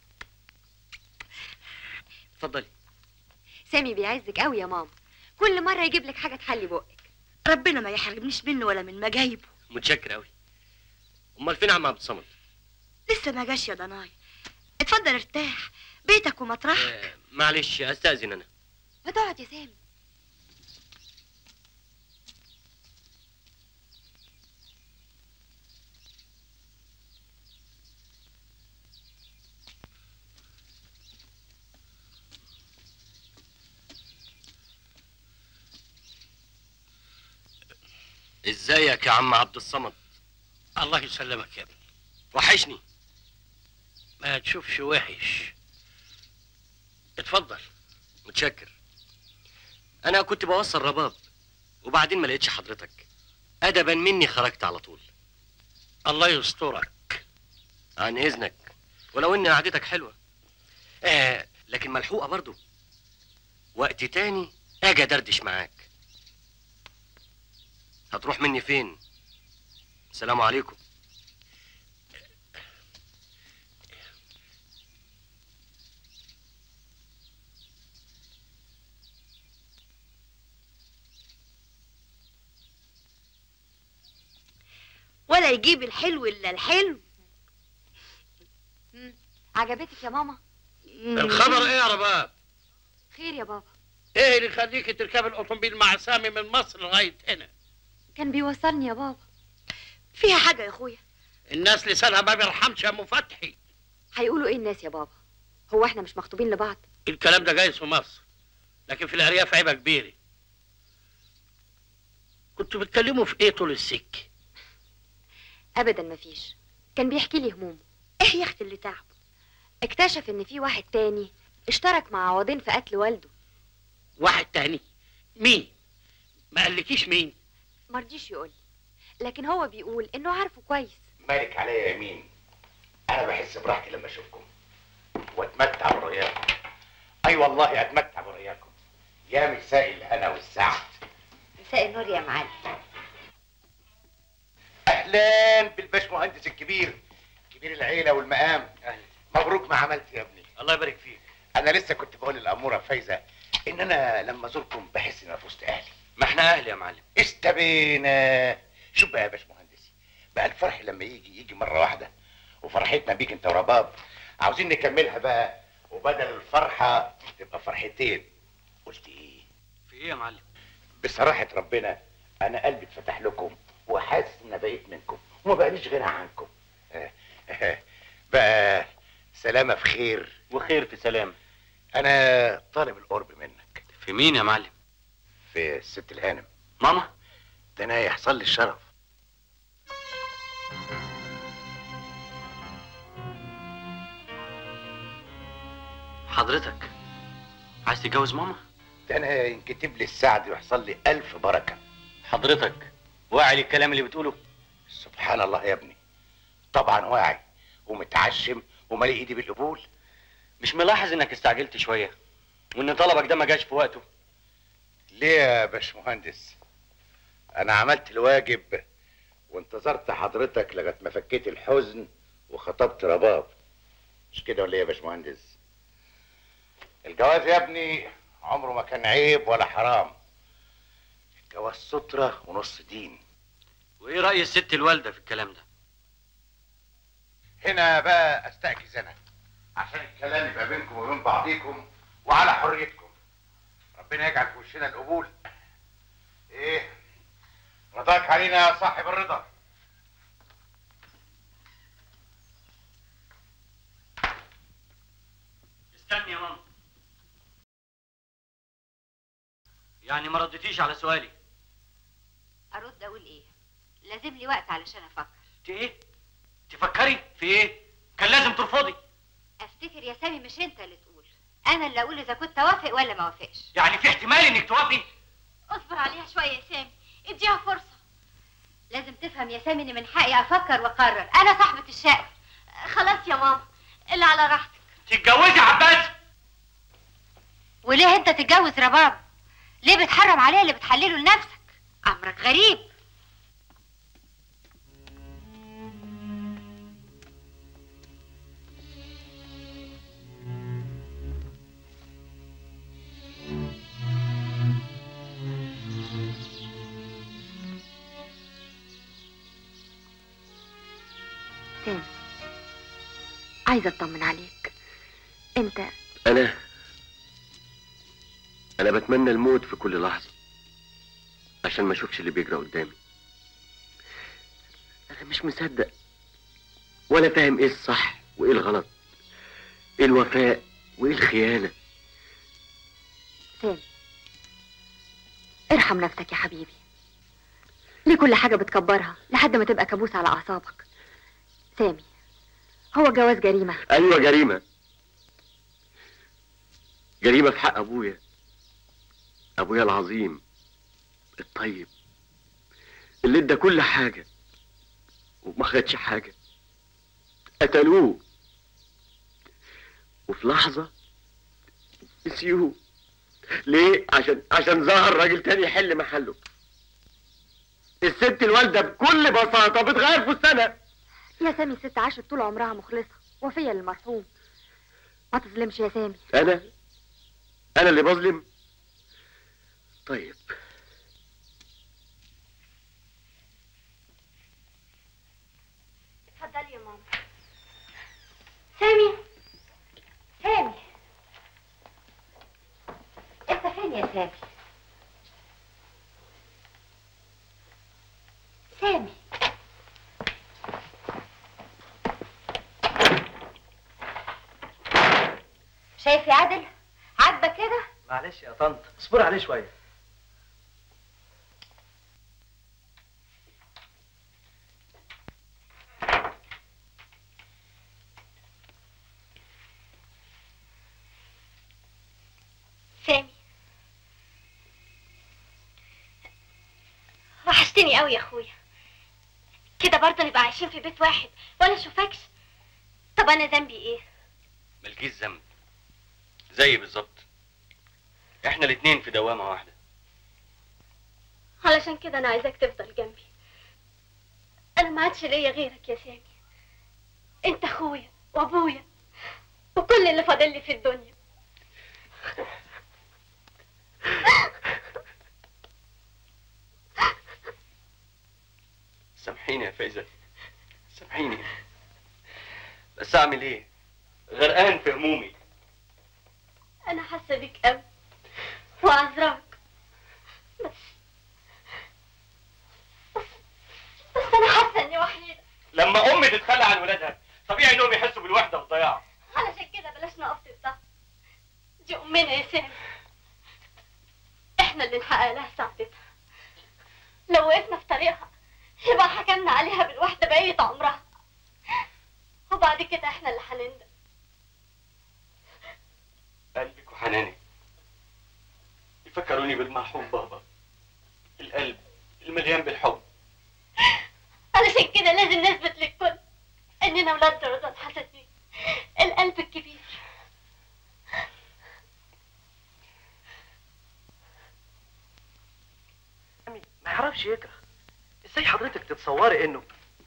Speaker 6: اتفضلي
Speaker 10: سامي بيعزك قوي يا ماما كل مره يجيب لك حاجه تحلي بقك
Speaker 9: ربنا ما يحرمنيش منه ولا من مجايبه
Speaker 6: متشكر قوي امال فين عم عبد الصمد
Speaker 9: لسه ما جاش يا ضناي اتفضل ارتاح بيتك ومطرحك
Speaker 6: آه، معلش استاذن انا
Speaker 10: ما تقعد يا سامي
Speaker 6: ازيك يا عم عبد الصمد
Speaker 13: الله يسلمك يا ابني
Speaker 6: وحشني
Speaker 13: ما تشوفش وحش اتفضل
Speaker 6: متشكر انا كنت بوصل رباب وبعدين ما لقيتش حضرتك ادبا مني خرجت على طول
Speaker 13: الله يسترك
Speaker 6: عن اذنك ولو ان قعدتك حلوه آه لكن ملحوقه برضو وقت تاني اجي ادردش معاك هتروح مني فين السلام عليكم
Speaker 9: ولا يجيب الحلو الا الحلو
Speaker 10: عجبتك يا ماما
Speaker 13: الخبر ايه يا رباب
Speaker 10: خير يا بابا
Speaker 13: ايه اللي يخليك تركب الاوتوموبيل مع سامي من مصر لغايه هنا
Speaker 10: كان بيوصلني يا بابا
Speaker 9: فيها حاجه يا اخويا
Speaker 13: الناس لسانها ما بيرحمش يا ام فتحي
Speaker 10: هيقولوا ايه الناس يا بابا هو احنا مش مخطوبين لبعض
Speaker 13: الكلام ده جايز في مصر لكن في الارياف عيبه كبيره كنتوا بتكلموا في ايه طول السكه
Speaker 10: ابدا مفيش كان بيحكي لي همومه
Speaker 9: ايه يا اختي اللي تعب
Speaker 10: اكتشف ان في واحد تاني اشترك مع عوضين في قتل والده
Speaker 13: واحد تاني مين ما قالكيش مين
Speaker 10: مرضيش يقول لكن هو بيقول انه عارفه كويس
Speaker 3: مالك عليا يمين انا بحس براحتي لما اشوفكم واتمتع برؤياكم اي والله اتمتع برؤياكم يا مساء الهنا والسعد
Speaker 9: مساء النور يا معلم
Speaker 3: اهلا بالباشمهندس الكبير كبير العيله والمقام مبروك ما عملت يا ابني
Speaker 6: الله يبارك فيك
Speaker 3: انا لسه كنت بقول للاموره فايزه ان انا لما ازوركم بحس ان انا في وسط اهلي
Speaker 6: ما احنا اهل يا معلم
Speaker 3: استبينا شوف بقى يا باشمهندس بقى الفرح لما يجي يجي مره واحده وفرحتنا بيك انت ورباب عاوزين نكملها بقى وبدل الفرحه تبقى فرحتين قلت ايه
Speaker 6: في ايه يا معلم
Speaker 3: بصراحه ربنا انا قلبي اتفتح لكم وحاسس ان بقيت منكم وما بقاليش غنى عنكم آه، آه، بقى سلامه في خير
Speaker 6: وخير في سلام
Speaker 3: انا طالب القرب منك
Speaker 6: في مين يا معلم
Speaker 3: في الست الهانم
Speaker 6: ماما
Speaker 3: ده انا يحصل لي الشرف
Speaker 6: حضرتك عايز تتجوز ماما
Speaker 3: ده انا ينكتب لي السعد ويحصل لي الف بركه
Speaker 6: حضرتك واعي للكلام اللي بتقوله
Speaker 3: سبحان الله يا ابني طبعا واعي ومتعشم ومالي ايدي بالقبول
Speaker 6: مش ملاحظ انك استعجلت شويه وان طلبك ده ما جاش في وقته
Speaker 3: ليه يا باشمهندس انا عملت الواجب وانتظرت حضرتك لغايه ما فكيت الحزن وخطبت رباب مش كده ولا ايه يا باشمهندس الجواز يا ابني عمره ما كان عيب ولا حرام الجواز سترة ونص دين
Speaker 6: وايه راي الست الوالده في الكلام ده
Speaker 3: هنا بقى استأجز انا عشان الكلام يبقى بينكم وبين بعضيكم وعلى حريتكم ربنا يجعل في وشنا القبول ايه رضاك علينا يا صاحب الرضا
Speaker 6: استني يا ماما يعني ما ردتيش على سؤالي
Speaker 14: ارد اقول ايه لازم لي وقت علشان افكر
Speaker 6: انت ايه تفكري في ايه كان لازم ترفضي
Speaker 14: افتكر يا سامي مش انت اللي تقول انا اللي اقول اذا كنت اوافق ولا ما اوافقش
Speaker 6: يعني في احتمال انك توافقي
Speaker 5: اصبر عليها شويه يا سامي اديها فرصه
Speaker 14: لازم تفهم يا سامي ان من حقي افكر واقرر انا صاحبه الشأن
Speaker 5: خلاص يا ماما اللي على راحتك
Speaker 6: تتجوزي عباس
Speaker 14: وليه انت تتجوز رباب ليه بتحرم عليها اللي بتحلله لنفسك امرك غريب
Speaker 10: سامي عايزه اطمن عليك انت
Speaker 6: انا انا بتمنى الموت في كل لحظه عشان ما اشوفش اللي بيجرى قدامي انا مش مصدق ولا فاهم ايه الصح وايه الغلط ايه الوفاء وايه الخيانه
Speaker 10: سامي ارحم نفسك يا حبيبي ليه كل حاجه بتكبرها لحد ما تبقى كابوس على اعصابك سامي هو الجواز جريمه
Speaker 6: ايوه جريمه جريمه في حق ابويا ابويا العظيم الطيب اللي ادى كل حاجه وما خدش حاجه قتلوه وفي لحظه نسيوه ليه عشان عشان ظهر راجل تاني يحل محله الست الوالده بكل بساطه بتغير فستانها
Speaker 10: يا سامي الست عاشت طول عمرها مخلصه وفيه للمرحوم ما تظلمش يا سامي
Speaker 6: انا انا اللي بظلم طيب
Speaker 5: اتفضلي يا ماما
Speaker 14: سامي سامي انت فين فين يا سامي سامي شايف يا عادل عاجبك كده
Speaker 1: معلش يا طنط اصبر عليه شويه
Speaker 5: سامي وحشتني قوي يا اخويا كده برضه نبقى عايشين في بيت واحد ولا اشوفكش طب انا ذنبي ايه
Speaker 3: ملكيش ذنب زي بالظبط احنا الاتنين في دوامة واحدة
Speaker 5: علشان كده انا عايزاك تفضل جنبي انا ما عادش ليا غيرك يا سامي انت اخويا وابويا وكل اللي فاضل لي في الدنيا
Speaker 3: سامحيني يا فايزة سامحيني بس اعمل ايه غرقان في همومي
Speaker 5: انا حاسه بيك قوي وعذراك بس بس بس انا حاسه اني وحيده
Speaker 3: لما ام تتخلى عن ولادها طبيعي انهم يحسوا بالوحدة والضياع
Speaker 5: علشان كده بلاش نقف الضغط دي امنا يا سامي احنا اللي نحقق لها سعادتها لو وقفنا في طريقها يبقى حكمنا عليها بالوحده بقيه عمرها وبعد كده احنا اللي هنندم
Speaker 3: قلبك وحنانك يفكروني بالمرحوم بابا القلب المليان بالحب
Speaker 5: علشان كده لازم نثبت للكل اننا ولاد رضا الحسنين القلب الكبير
Speaker 1: ما يعرفش يكره ازاي حضرتك تتصوري انه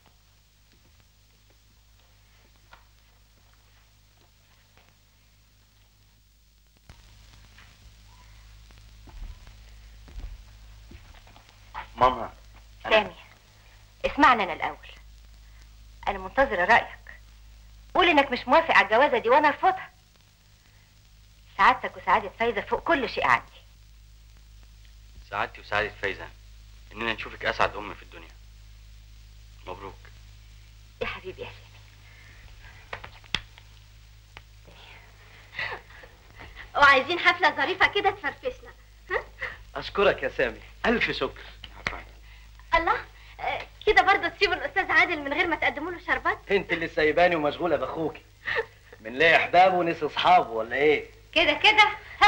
Speaker 3: ماما
Speaker 14: سامي اسمعني انا الاول انا منتظره رايك قول انك مش موافق على الجوازه دي وانا ارفضها سعادتك وسعاده فايزه فوق كل شيء عندي
Speaker 3: سعادتي وسعادة فايزة اننا نشوفك اسعد ام في الدنيا مبروك
Speaker 14: يا حبيبي يا سامي
Speaker 5: وعايزين حفله ظريفه كده تفرفشنا
Speaker 1: اشكرك يا سامي الف شكر
Speaker 5: الله آه، كده برضه تسيبوا الاستاذ عادل من غير ما تقدموا له شربات
Speaker 1: انت اللي سايباني ومشغوله باخوكي من ليه احبابه ونسي اصحابه ولا ايه
Speaker 14: كده كده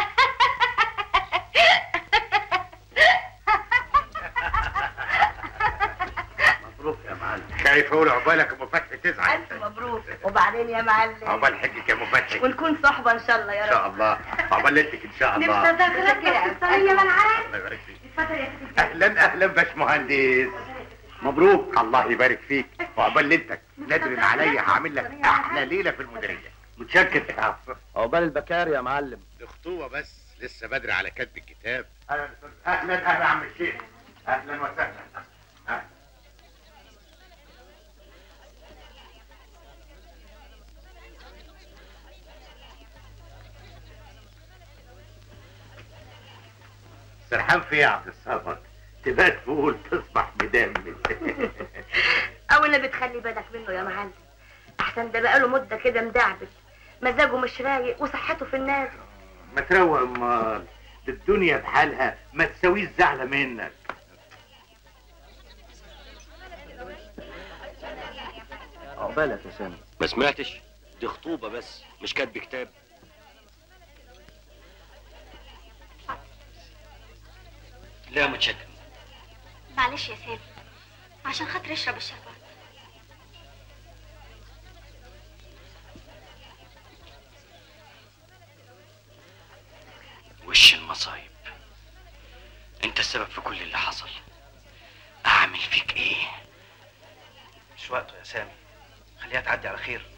Speaker 8: مبروك يا معلم خايف اقول عقبالك ام فتحي تزعل
Speaker 9: ألف مبروك وبعدين يا معلم
Speaker 8: عقبال حجك يا ام فتحي
Speaker 9: ونكون صحبة إن شاء الله يا
Speaker 8: ان
Speaker 9: رب
Speaker 8: شاء الله عقبال ليلتك ان شاء الله
Speaker 9: نفسي أذاكرك يا الصينية من عارف
Speaker 8: الله يبارك فيك
Speaker 9: اتفضل يا ستي
Speaker 8: اهلا اهلا باشمهندس مبروك الله يبارك فيك وعقبال ليلتك نادر عليا هعمل لك احلى ليله في المديريه متشكر
Speaker 1: عقبال البكار يا معلم
Speaker 8: الخطوبه بس لسه بدري على كتب الكتاب اهلا اهلا اهلا يا عم الشيخ اهلا وسهلا أهلا. سرحان في إيه يا عبد الصمد تبات فول تصبح مدمس
Speaker 9: أو اللي بتخلي بالك منه يا معلم أحسن ده بقاله مدة كده مدعبس مزاجه مش رايق وصحته في الناس
Speaker 8: ما تروق امال ده الدنيا بحالها ما تساويش زعلة منك
Speaker 1: عقبالك يا سامي
Speaker 3: ما سمعتش دي خطوبة بس مش كاتب كتاب لا متشكر
Speaker 5: معلش يا سامي عشان خاطر اشرب الشربات
Speaker 3: وش المصايب انت السبب في كل اللي حصل اعمل فيك ايه
Speaker 1: مش وقته يا سامي خليها تعدي على خير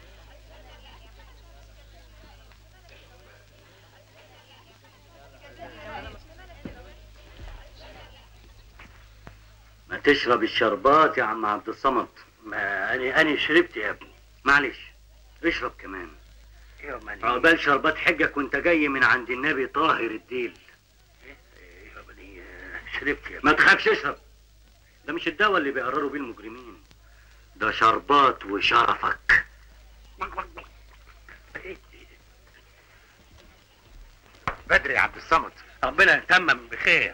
Speaker 15: ما تشرب الشربات يا عم عبد الصمد ما أنا أنا شربت يا ابني معلش اشرب كمان عقبال شربات حجك وانت جاي من عند النبي طاهر الديل شربت يا ما تخافش اشرب ده مش الدواء اللي بيقرروا بيه المجرمين ده شربات وشرفك
Speaker 3: بدري يا عبد الصمد ربنا يتمم بخير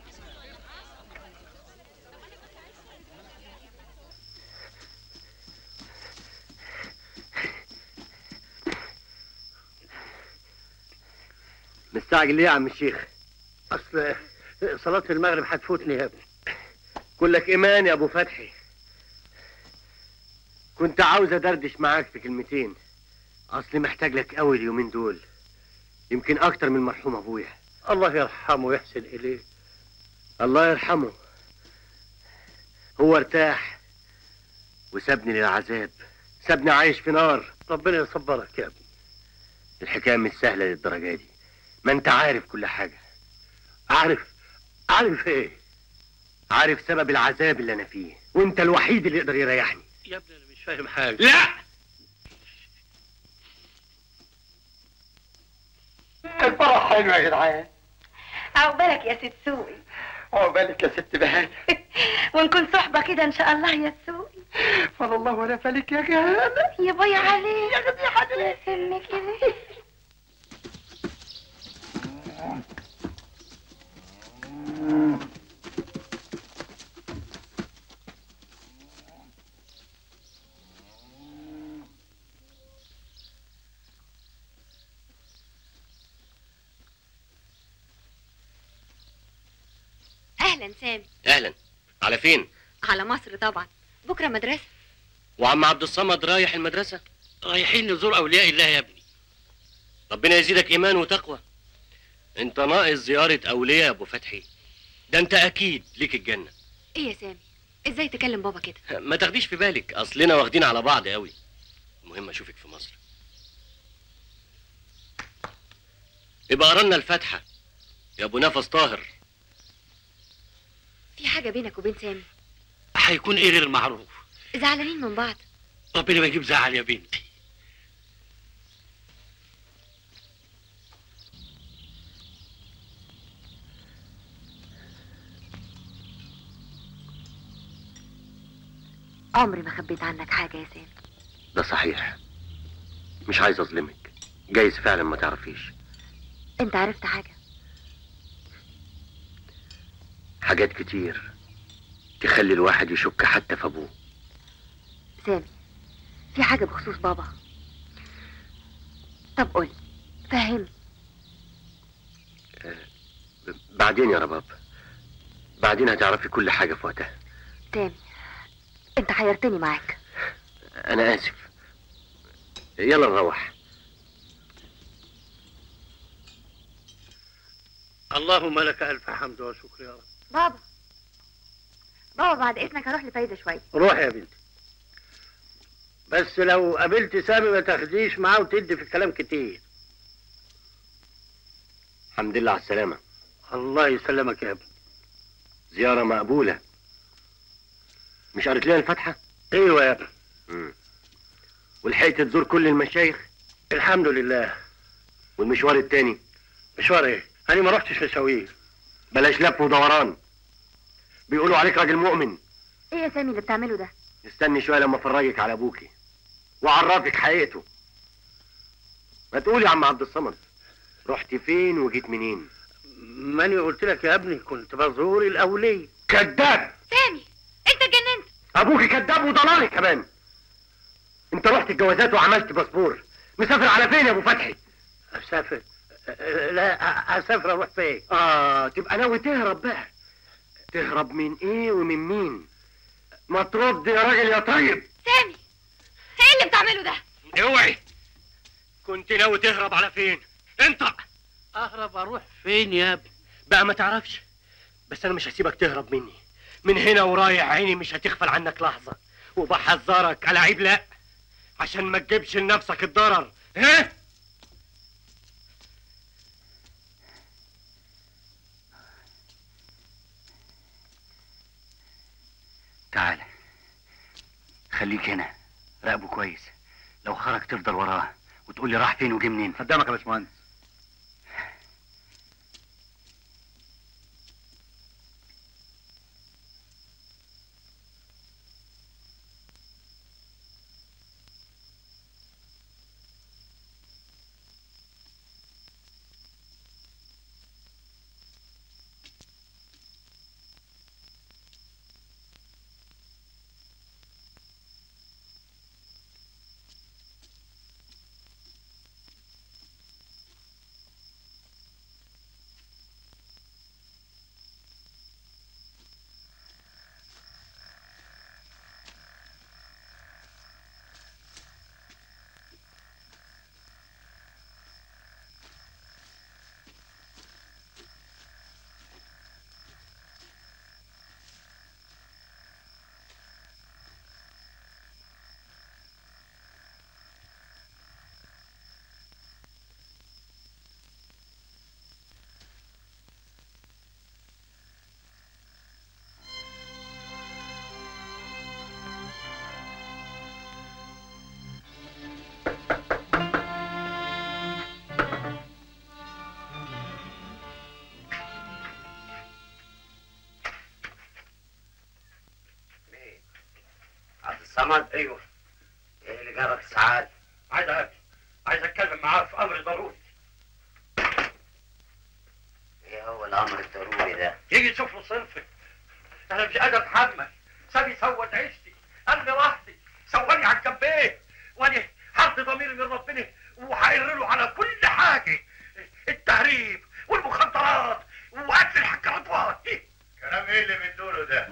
Speaker 6: مستعجل ليه يا عم الشيخ
Speaker 16: اصل صلاة المغرب هتفوتني يا ابني
Speaker 6: كلك ايمان يا ابو فتحي كنت عاوز ادردش معاك في كلمتين اصلي محتاج لك قوي اليومين دول يمكن اكتر من المرحوم ابويا
Speaker 16: الله يرحمه ويحسن اليه
Speaker 6: الله يرحمه هو ارتاح وسابني للعذاب سابني عايش في نار
Speaker 16: ربنا يصبرك يا ابني
Speaker 6: الحكايه مش سهله للدرجه دي ما انت عارف كل حاجه
Speaker 16: عارف عارف ايه
Speaker 6: عارف سبب العذاب اللي انا فيه وانت الوحيد اللي يقدر يريحني
Speaker 16: يا ابني انا مش فاهم حاجه
Speaker 6: لا
Speaker 12: الفرح حلو يا جدعان
Speaker 9: عقبالك يا ست سوقي
Speaker 12: عقبالك يا ست بهاء
Speaker 9: ونكون صحبة كده ان شاء الله يا سوقي
Speaker 12: فضل الله ولا فلك يا جهانة
Speaker 9: يا باي عليك يا غدي حضرتك سنك كده
Speaker 10: اهلا سامي
Speaker 6: اهلا على فين
Speaker 10: على مصر طبعا بكره مدرسه
Speaker 6: وعم عبد الصمد رايح المدرسه
Speaker 13: رايحين نزور اولياء الله يا ابني
Speaker 6: ربنا يزيدك ايمان وتقوى انت ناقص زياره اولياء يا ابو فتحي ده انت اكيد ليك الجنه
Speaker 10: ايه يا سامي ازاي تكلم بابا كده
Speaker 6: ما تاخديش في بالك اصلنا واخدين على بعض قوي المهم اشوفك في مصر يبقى قرنا الفاتحه يا ابو نفس طاهر
Speaker 10: في حاجه بينك وبين سامي
Speaker 13: هيكون ايه غير المعروف
Speaker 10: زعلانين من بعض
Speaker 13: ربنا ما يجيب زعل يا بنتي
Speaker 10: عمري ما خبيت عنك حاجه يا سامي
Speaker 6: ده صحيح مش عايز اظلمك جايز فعلا ما تعرفيش
Speaker 10: انت عرفت حاجه
Speaker 6: حاجات كتير تخلي الواحد يشك حتى في ابوه
Speaker 10: سامي في حاجه بخصوص بابا طب قول فهمني
Speaker 6: بعدين يا رباب بعدين هتعرفي كل حاجه في وقتها
Speaker 10: سامي انت حيرتني معاك
Speaker 6: انا اسف يلا نروح
Speaker 16: اللهم لك الف حمد وشكر يا رب
Speaker 10: بابا بابا بعد اذنك هروح لفايده شويه
Speaker 16: روح يا بنتي بس لو قابلت سامي ما تاخديش معاه وتدي في الكلام كتير
Speaker 6: الحمد لله على السلامه
Speaker 16: الله يسلمك يا ابني
Speaker 6: زياره مقبوله مش قريت لنا الفاتحه
Speaker 16: ايوه يا ابني
Speaker 6: مم. ولحقت تزور كل المشايخ
Speaker 16: الحمد لله
Speaker 6: والمشوار التاني
Speaker 16: مشوار ايه انا ما رحتش مشاوير
Speaker 6: بلاش لف ودوران بيقولوا عليك راجل مؤمن
Speaker 10: ايه يا سامي اللي بتعمله ده
Speaker 6: استني شويه لما افرجك على ابوكي واعرفك حقيقته ما تقولي يا عم عبد الصمد رحت فين وجيت منين
Speaker 16: ماني قلت لك يا ابني كنت بزور الاوليه
Speaker 6: كذاب
Speaker 10: سامي انت اتجننت
Speaker 6: ابوكي كذاب وضلالي كمان انت رحت الجوازات وعملت باسبور مسافر على فين يا ابو فتحي
Speaker 16: اسافر أه، لا اسافر اروح فين
Speaker 6: اه تبقى ناوي تهرب بقى تهرب من ايه ومن مين ما ترد يا راجل يا طيب
Speaker 10: سامي ايه اللي بتعمله ده
Speaker 6: اوعي كنت ناوي تهرب على فين انت
Speaker 13: اهرب اروح فين يا ابني
Speaker 6: بقى ما تعرفش بس انا مش هسيبك تهرب مني من هنا ورايح عيني مش هتغفل عنك لحظه وبحذرك على عيب لا عشان ما تجيبش لنفسك الضرر ها
Speaker 17: تعال خليك هنا راقبه كويس لو خرج تفضل وراه وتقول لي راح فين وجه منين
Speaker 2: قدامك يا باشمهندس
Speaker 15: صمد ايوه ايه اللي جابك السعاد؟ عايز اقابل عايز اتكلم معاه في امر ضروري ايه هو الامر الضروري ده؟ يجي يشوف له صنفي انا مش قادر اتحمل سابي يسود عيشتي قال لي راحتي سواني على الجنبين وانا حط ضميري من ربنا وهقر له على كل حاجه التهريب والمخدرات واكل الحاج رضوان كلام ايه اللي بتقوله ده؟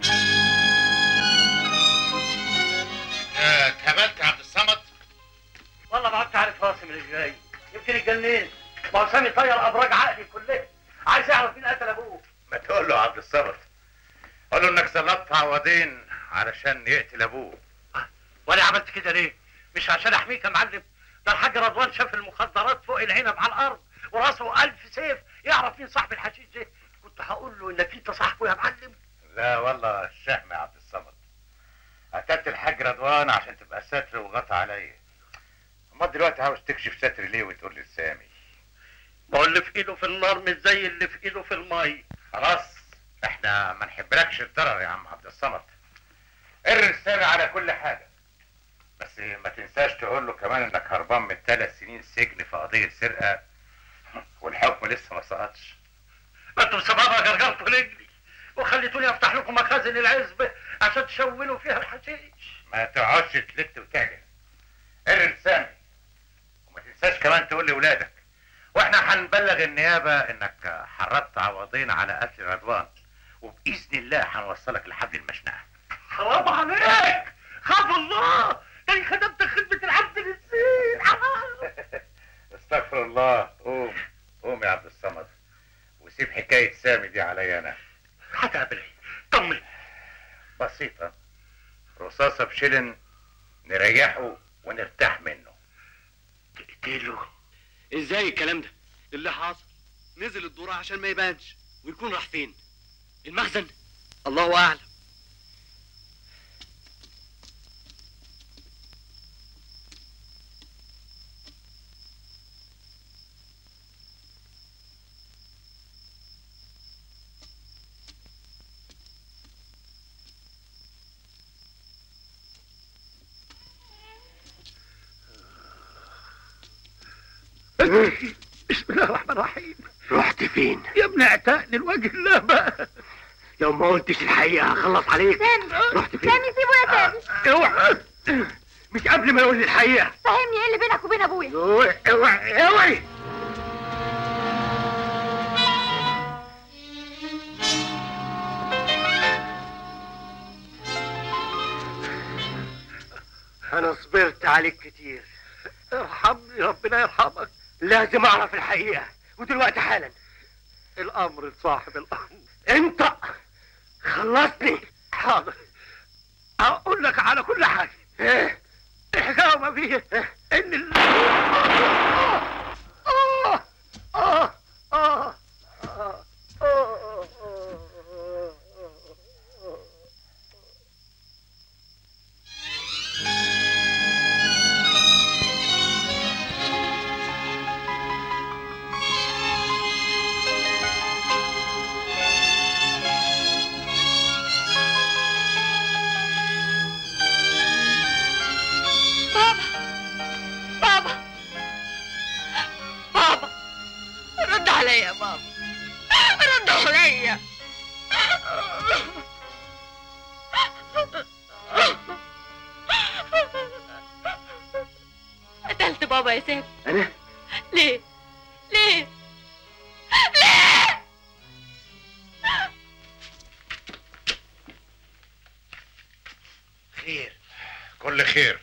Speaker 18: اتهبلت يا عبد الصمد
Speaker 15: والله ما عدت عارف راسي من الجاي يمكن اتجننت ما هو سامي طير ابراج عقلي كلها عايز يعرف مين قتل ابوه
Speaker 18: ما تقول له يا عبد الصمد قول له انك سلطت عوضين علشان يقتل ابوه
Speaker 15: وانا عملت كده ليه؟ مش عشان احميك يا معلم ده الحاج رضوان شاف المخدرات فوق العنب على الارض وراسه ألف سيف يعرف مين صاحب الحشيش ده كنت هقول له انك انت صاحبه يا معلم
Speaker 18: لا والله الشهم يا عبد الصمد قتلت الحاج رضوان عشان تبقى ستر وغطى عليا امال دلوقتي عاوز تكشف ستر ليه وتقول لي لسامي
Speaker 15: ما هو اللي في ايده في النار مش زي اللي في ايده في المي
Speaker 18: خلاص احنا ما نحبلكش الضرر يا عم عبد الصمد قر السر على كل حاجه بس ما تنساش تقول له كمان انك هربان من ثلاث سنين سجن في قضيه سرقه والحكم لسه ما سقطش
Speaker 15: ما انتوا بسببها جرجرتوا رجلي وخليتوني افتح لكم مخازن العزبه عشان تشونوا فيها الحشيش
Speaker 18: ما تقعدش تلت وتعجل قر لسامي وما تنساش كمان تقول لاولادك واحنا هنبلغ النيابه انك حرضت عوضين على قتل رضوان وباذن الله هنوصلك لحد المشنقه
Speaker 15: حرام عليك خاف الله ده خدمت خدمه العبد للسين
Speaker 18: استغفر الله قوم قوم يا عبد الصمد وسيب حكايه سامي دي عليا انا
Speaker 15: هتقابل ايه؟ طمن
Speaker 18: بسيطه رصاصه بشلن نريحه ونرتاح منه
Speaker 15: تقتله
Speaker 2: ازاي الكلام ده اللي حصل نزل الدورة عشان ما يبانش ويكون راح فين المخزن الله اعلم
Speaker 16: بسم الله الرحمن الرحيم
Speaker 6: رحت فين؟
Speaker 16: يا ابني اعتقني لوجه الله بقى
Speaker 6: لو ما قلتش الحقيقة هخلص عليك
Speaker 5: سامي
Speaker 6: رحت فين؟
Speaker 5: سامي سيبه يا سامي
Speaker 6: اوعى مش قبل ما يقول لي الحقيقة
Speaker 5: فهمني ايه اللي بينك وبين ابويا
Speaker 6: اوعى اوعى اوعى انا صبرت عليك كتير
Speaker 16: ارحمني ربنا يرحمك
Speaker 6: لازم اعرف الحقيقة ودلوقتي حالا
Speaker 16: الامر لصاحب الامر
Speaker 6: انت خلصني
Speaker 16: حاضر اقول لك على كل حاجه
Speaker 6: ايه
Speaker 16: الحكايه ما فيه ان ال... آه آه آه آه آه آه
Speaker 5: بابا بابا بابا رد عليا يا بابا رد عليا قتلت بابا يا سامي
Speaker 6: انا
Speaker 5: ليه ليه ليه
Speaker 18: خير كل خير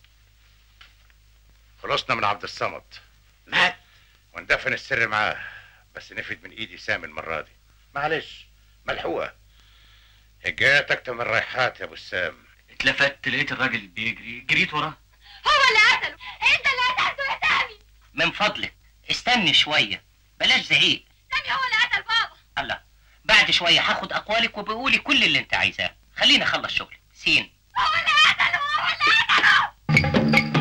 Speaker 18: خلصنا من عبد الصمد
Speaker 15: مات
Speaker 18: وندفن السر معاه بس نفد من ايدي سامي المره دي معلش ملحوقه هجات اكتر من رايحات يا ابو سام
Speaker 17: اتلفت لقيت الراجل بيجري جريت وراه
Speaker 5: هو اللي قتله انت اللي قتلته يا سامي
Speaker 11: من فضلك استني شويه بلاش زعيق
Speaker 5: سامي هو اللي قتل بابا
Speaker 11: الله بعد شويه هاخد اقوالك وبقولي كل اللي انت عايزاه خليني اخلص شغلي سين
Speaker 5: هو اللي قتله هو اللي قتله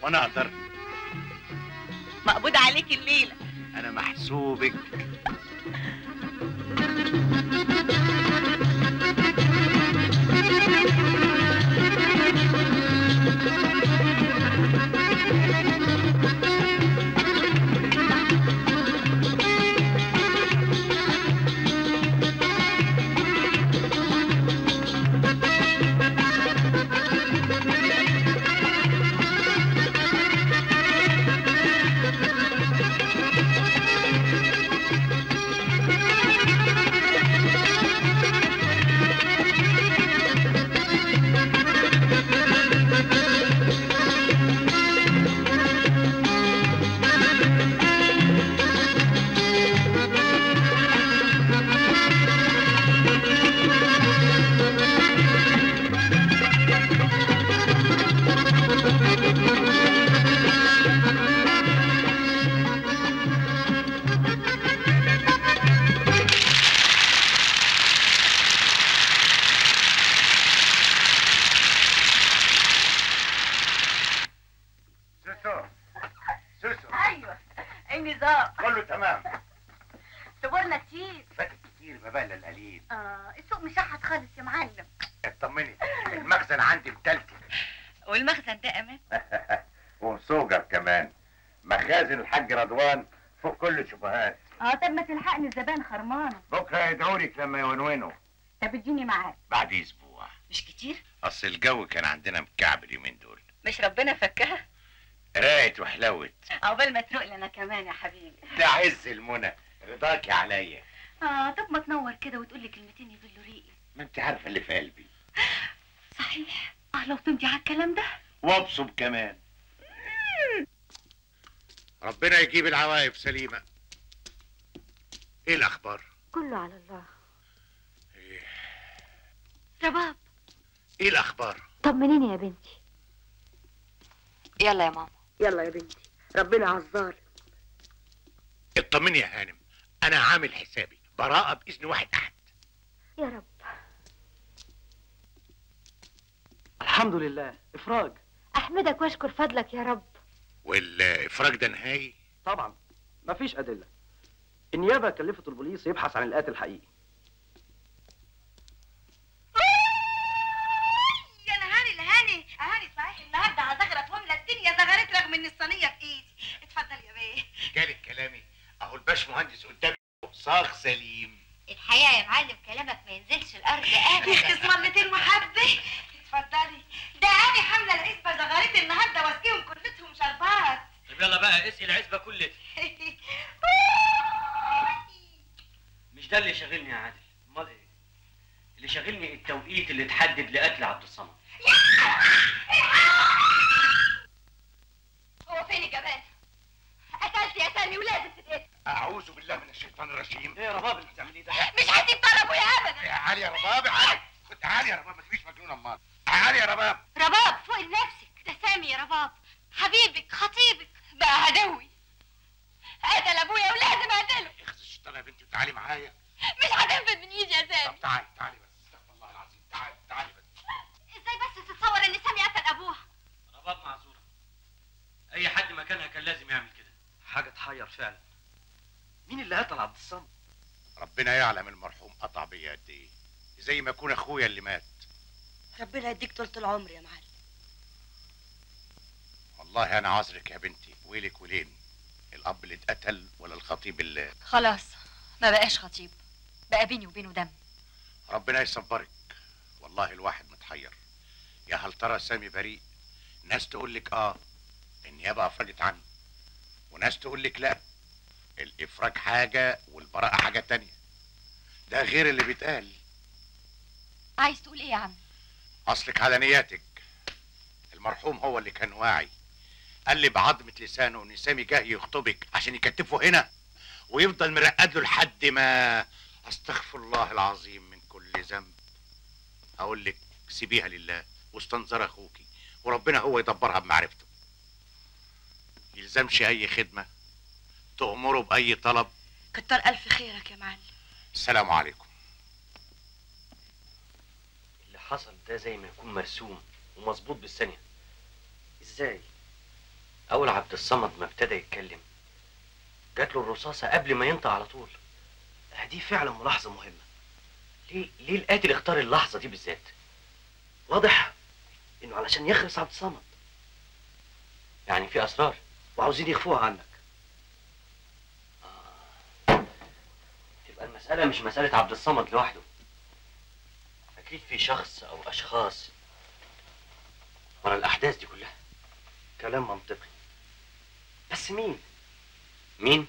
Speaker 18: وانا اقدر
Speaker 9: مقبوض عليك الليله
Speaker 18: انا محسوبك سوسو سوسو
Speaker 9: ايوه النظام
Speaker 18: كله تمام
Speaker 9: صورنا كتير
Speaker 18: فاتت كتير ما بقى إلا القليل
Speaker 9: اه السوق مشحت خالص يا معلم
Speaker 18: اطمني المخزن عندي متلتل
Speaker 9: والمخزن ده امان
Speaker 18: ومسوجر كمان مخازن الحاج رضوان فوق كل الشبهات
Speaker 9: اه طب ما تلحقني الزبائن خرمانه
Speaker 18: بكره يدعولك لما يونونوا
Speaker 9: طب اديني معاك
Speaker 18: بعد اسبوع
Speaker 9: مش كتير
Speaker 18: اصل الجو كان عندنا مكعب اليومين دول
Speaker 9: مش ربنا فكها
Speaker 18: راقت وحلوت
Speaker 9: عقبال ما تروق لنا كمان يا حبيبي
Speaker 18: ده عز المنى رضاكي عليا
Speaker 9: اه طب ما تنور كده وتقول لي كلمتين يبلوا ريقي
Speaker 18: ما انت عارفه اللي في قلبي
Speaker 9: صحيح اه لو تمضي على الكلام ده
Speaker 18: وابصم كمان ربنا يجيب العوايب سليمه ايه الاخبار
Speaker 5: كله على الله
Speaker 10: رباب
Speaker 18: ايه الاخبار
Speaker 5: طمنيني يا بنتي
Speaker 10: يلا يا ماما
Speaker 9: يلا يا بنتي ربنا عزار
Speaker 18: اطمني يا هانم انا عامل حسابي براءه باذن واحد احد
Speaker 5: يا رب
Speaker 1: الحمد لله افراج
Speaker 5: احمدك واشكر فضلك يا رب
Speaker 18: والافراج ده نهائي
Speaker 1: طبعا مفيش ادله النيابه كلفت البوليس يبحث عن القاتل الحقيقي
Speaker 9: يا نهاري الهاني هاني صحيح النهارده هزغرت واملى الدنيا زغرت رغم ان الصينيه في ايدي اتفضل يا بيه
Speaker 18: جالك كلامي اهو الباش مهندس قدامي صاغ سليم
Speaker 14: الحقيقه يا معلم كلامك ما ينزلش الارض ابدا
Speaker 9: اسمرتين محبه اتفضلي ده انا حامله العزبه زغرت النهارده واسقيهم كلتهم شربات
Speaker 1: طب يلا بقى اسقي العزبه كلها مش ده اللي شاغلني يا عادل امال ايه اللي شاغلني التوقيت اللي اتحدد لقتل عبد الصمد
Speaker 5: هو فين الجبان قتلت يا سامي ولازم تتقتل
Speaker 18: اعوذ بالله من الشيطان الرجيم
Speaker 1: ايه يا رباب اللي بتعمليه ده
Speaker 5: مش هسيب طلبه يا ابدا
Speaker 18: تعالي يا رباب تعالي تعالي يا رباب ما تبقيش مجنون امال تعالي يا رباب
Speaker 5: رباب فوق لنفسك ده سامي يا رباب حبيبك خطيبك بقى عدوي قتل ابويا ولازم اقتله
Speaker 18: اخذ الشيطان يا بنتي وتعالي معايا
Speaker 5: مش هتنفذ من ايدي يا سامي
Speaker 18: طب تعالي تعالي بس استغفر الله العظيم تعالي تعالي بس
Speaker 5: ازاي بس تتصور ان سامي قتل ابوها
Speaker 1: رباب معذوره اي حد مكانها كان لازم يعمل كده حاجه تحير فعلا مين اللي قتل عبد الصمد
Speaker 18: ربنا يعلم المرحوم قطع بيا قد ايه زي ما يكون اخويا اللي مات
Speaker 9: ربنا يديك طولة العمر يا معلم
Speaker 18: والله انا عذرك يا بنتي ويلك ولين الاب اللي اتقتل ولا الخطيب اللي
Speaker 10: خلاص ما بقاش خطيب بقى بيني وبينه دم
Speaker 18: ربنا يصبرك والله الواحد متحير يا هل ترى سامي بريء ناس تقول لك اه النيابه افرجت عنه وناس تقول لك لا الافراج حاجه والبراءه حاجه تانية ده غير اللي بيتقال
Speaker 10: عايز تقول ايه يا عم
Speaker 18: اصلك على نياتك المرحوم هو اللي كان واعي قال لي بعظمه لسانه ان سامي جه يخطبك عشان يكتفه هنا ويفضل مرقد له لحد ما استغفر الله العظيم من كل ذنب اقول لك سيبيها لله واستنظر اخوكي وربنا هو يدبرها بمعرفته يلزمش اي خدمه تأمره باي طلب
Speaker 9: كتر الف خيرك يا معلم
Speaker 18: السلام عليكم
Speaker 1: اللي حصل ده زي ما يكون مرسوم ومظبوط بالثانيه ازاي اول عبد الصمد ما ابتدى يتكلم جات له الرصاصه قبل ما ينطق على طول دي فعلا ملاحظه مهمه ليه ليه القاتل اختار اللحظه دي بالذات واضح انه علشان يخلص عبد الصمد يعني في اسرار وعاوزين يخفوها عنك آه. تبقى المساله مش مساله عبد الصمد لوحده اكيد في شخص او اشخاص ورا الاحداث دي كلها كلام منطقي بس مين مين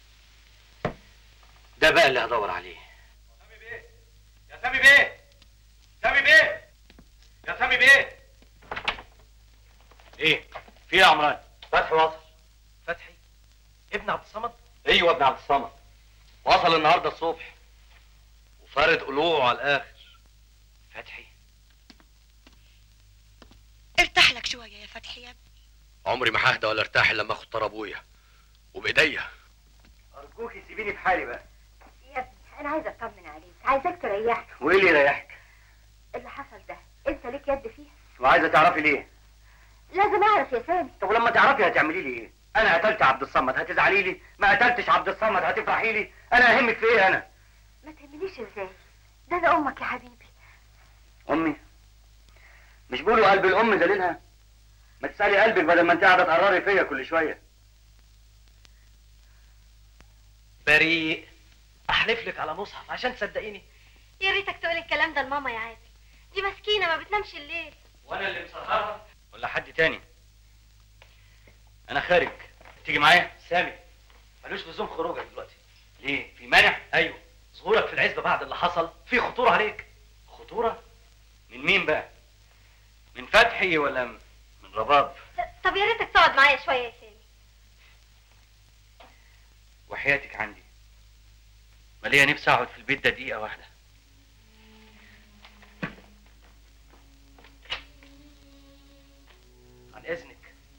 Speaker 1: ده بقى اللي هدور عليه
Speaker 15: يا سامي بيه سامي بيه يا سامي بيه
Speaker 1: ايه في ايه يا عمران فتحي وصل فتحي ابن عبد الصمد ايوه ابن عبد الصمد وصل النهارده الصبح وفارد قلوعه على الاخر فتحي
Speaker 9: ارتاح لك شويه يا فتحي يا ابني
Speaker 19: عمري ما ههدى ولا ارتاح إلا لما اخد طار ابويا وبايديا
Speaker 3: ارجوكي سيبيني في حالي بقى
Speaker 14: يا ابني انا عايزه اطمن عليك عايزاك تريحني
Speaker 3: وايه اللي يريحك
Speaker 14: اللي حصل ده انت ليك يد فيه
Speaker 3: وعايزه تعرفي ليه
Speaker 14: لازم اعرف يا سامي
Speaker 3: طب ولما تعرفي هتعملي لي ايه انا قتلت عبد الصمد هتزعلي لي ما قتلتش عبد الصمد هتفرحي لي انا اهمك في ايه انا
Speaker 14: ما تهمنيش ازاي ده انا امك يا حبيبي
Speaker 3: امي مش بيقولوا قلب الام دليلها ما تسالي قلبك بدل ما انت قاعده تقرري فيا كل شويه
Speaker 1: بريء احلف لك على مصحف عشان تصدقيني
Speaker 5: يا ريتك تقول الكلام ده لماما يا عادل دي مسكينه ما بتنامش الليل
Speaker 1: وانا اللي مسهرها ولا حد تاني انا خارج تيجي معايا سامي ملوش لزوم خروجك دلوقتي ليه في مانع ايوه ظهورك في العزبه بعد اللي حصل في خطوره عليك خطوره من مين بقى من فتحي ولا من من رباب
Speaker 5: طب يا ريتك تقعد معايا شويه يا سامي
Speaker 1: وحياتك عندي ما ليا نفسي اقعد في البيت ده دقيقه واحده عن اذنك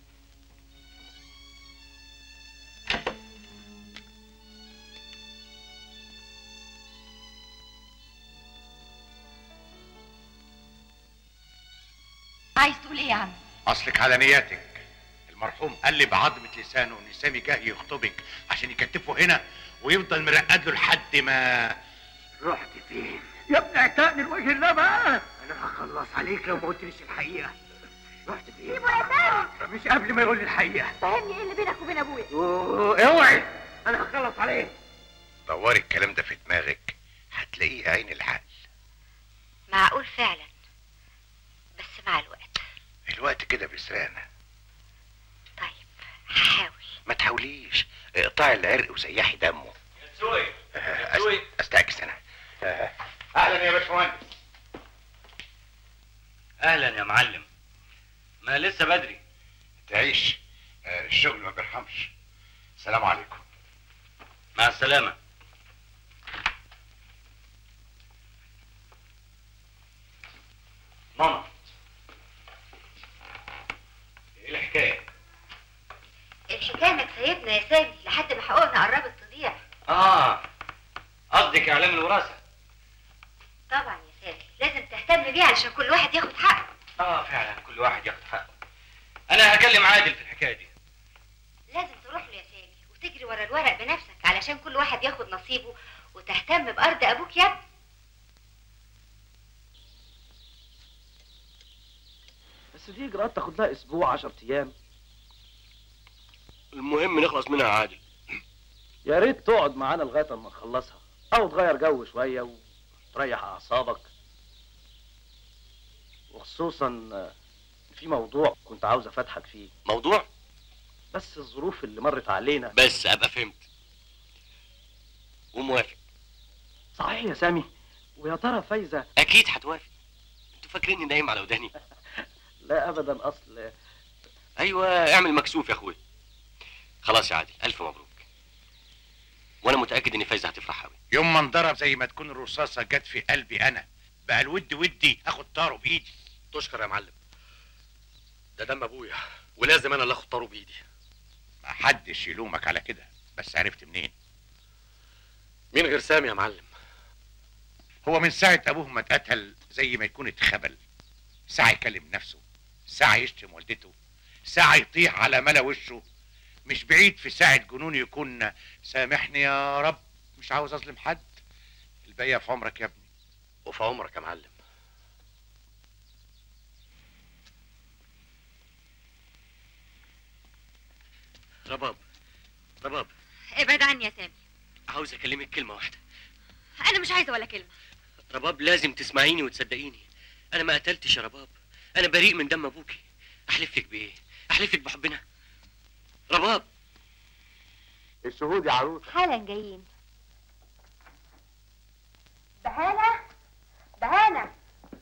Speaker 9: عايز تقول ايه يا عم
Speaker 18: اصلك على نياتك المرحوم قال لي بعظمه لسانه ان سامي جاي يخطبك عشان يكتفه هنا ويفضل مرقد له لحد ما
Speaker 8: رحت فين؟ يا ابني اعتقني لوجه الله بقى انا هخلص عليك لو ما قلتليش الحقيقه رحت فين؟
Speaker 5: سيبه يا سامي
Speaker 8: مش قبل ما يقول لي الحقيقه
Speaker 5: فهمني ايه اللي بينك وبين ابويا
Speaker 8: أوه، اوعي انا هخلص عليه
Speaker 18: دوري الكلام ده في دماغك هتلاقيه عين العقل
Speaker 14: معقول فعلا بس مع الوقت
Speaker 18: الوقت كده بيسرقنا
Speaker 14: هحاول
Speaker 18: ما تحاوليش اقطعي العرق وسيحي دمه
Speaker 1: سوي
Speaker 18: آه، أست- استعكس انا آه، اهلا يا باشمهندس
Speaker 1: اهلا يا معلم ما لسه بدري
Speaker 18: تعيش آه، الشغل ما بيرحمش السلام عليكم
Speaker 1: مع السلامه ماما ايه الحكايه
Speaker 14: الحكايه انك سايبنا يا سامي لحد ما حقوقنا قربت تضيع
Speaker 1: اه قصدك اعلام الوراثه
Speaker 14: طبعا يا سامي لازم تهتم بيه علشان كل واحد ياخد حقه
Speaker 1: اه فعلا كل واحد ياخد حقه انا هكلم عادل في الحكايه دي
Speaker 14: لازم تروح له يا سامي وتجري ورا الورق بنفسك علشان كل واحد ياخد نصيبه وتهتم بارض ابوك يا ابني
Speaker 2: بس دي اجراءات تاخد لها اسبوع 10 ايام
Speaker 19: المهم نخلص منها عادل
Speaker 2: يا ريت تقعد معانا لغايه اما نخلصها او تغير جو شويه وتريح اعصابك وخصوصا آه، في موضوع كنت عاوز افتحك فيه
Speaker 19: موضوع
Speaker 2: بس الظروف اللي مرت علينا
Speaker 19: بس ابقى فهمت وموافق
Speaker 2: صحيح يا سامي ويا ترى فايزه
Speaker 19: اكيد هتوافق انتوا فاكريني نايم على وداني
Speaker 2: لا ابدا اصل
Speaker 19: ايوه اعمل مكسوف يا اخويا خلاص يا عادل الف مبروك وانا متاكد ان فايزه هتفرح قوي
Speaker 18: يوم ما انضرب زي ما تكون الرصاصه جت في قلبي انا بقى الود ودي اخد طاره بايدي
Speaker 19: تشكر يا معلم ده دم ابويا ولازم انا اللي اخد طاره بايدي
Speaker 18: ما حدش يلومك على كده بس عرفت منين
Speaker 19: مين غير سامي يا معلم
Speaker 18: هو من ساعة أبوه ما اتقتل زي ما يكون اتخبل ساعة يكلم نفسه ساعة يشتم والدته ساعة يطيح على ملا وشه مش بعيد في ساعة جنون يكون سامحني يا رب مش عاوز اظلم حد الباقية في عمرك يا ابني
Speaker 19: وفي عمرك يا معلم رباب رباب
Speaker 10: ابعد عني يا سامي
Speaker 19: عاوز اكلمك كلمة واحدة
Speaker 10: انا مش عايزه ولا كلمه
Speaker 19: رباب لازم تسمعيني وتصدقيني انا ما قتلتش يا رباب انا بريء من دم ابوكي احلف لك بايه احلف لك بحبنا رباب
Speaker 6: الشهود يا عروس
Speaker 14: حالا جايين بهانة بهانة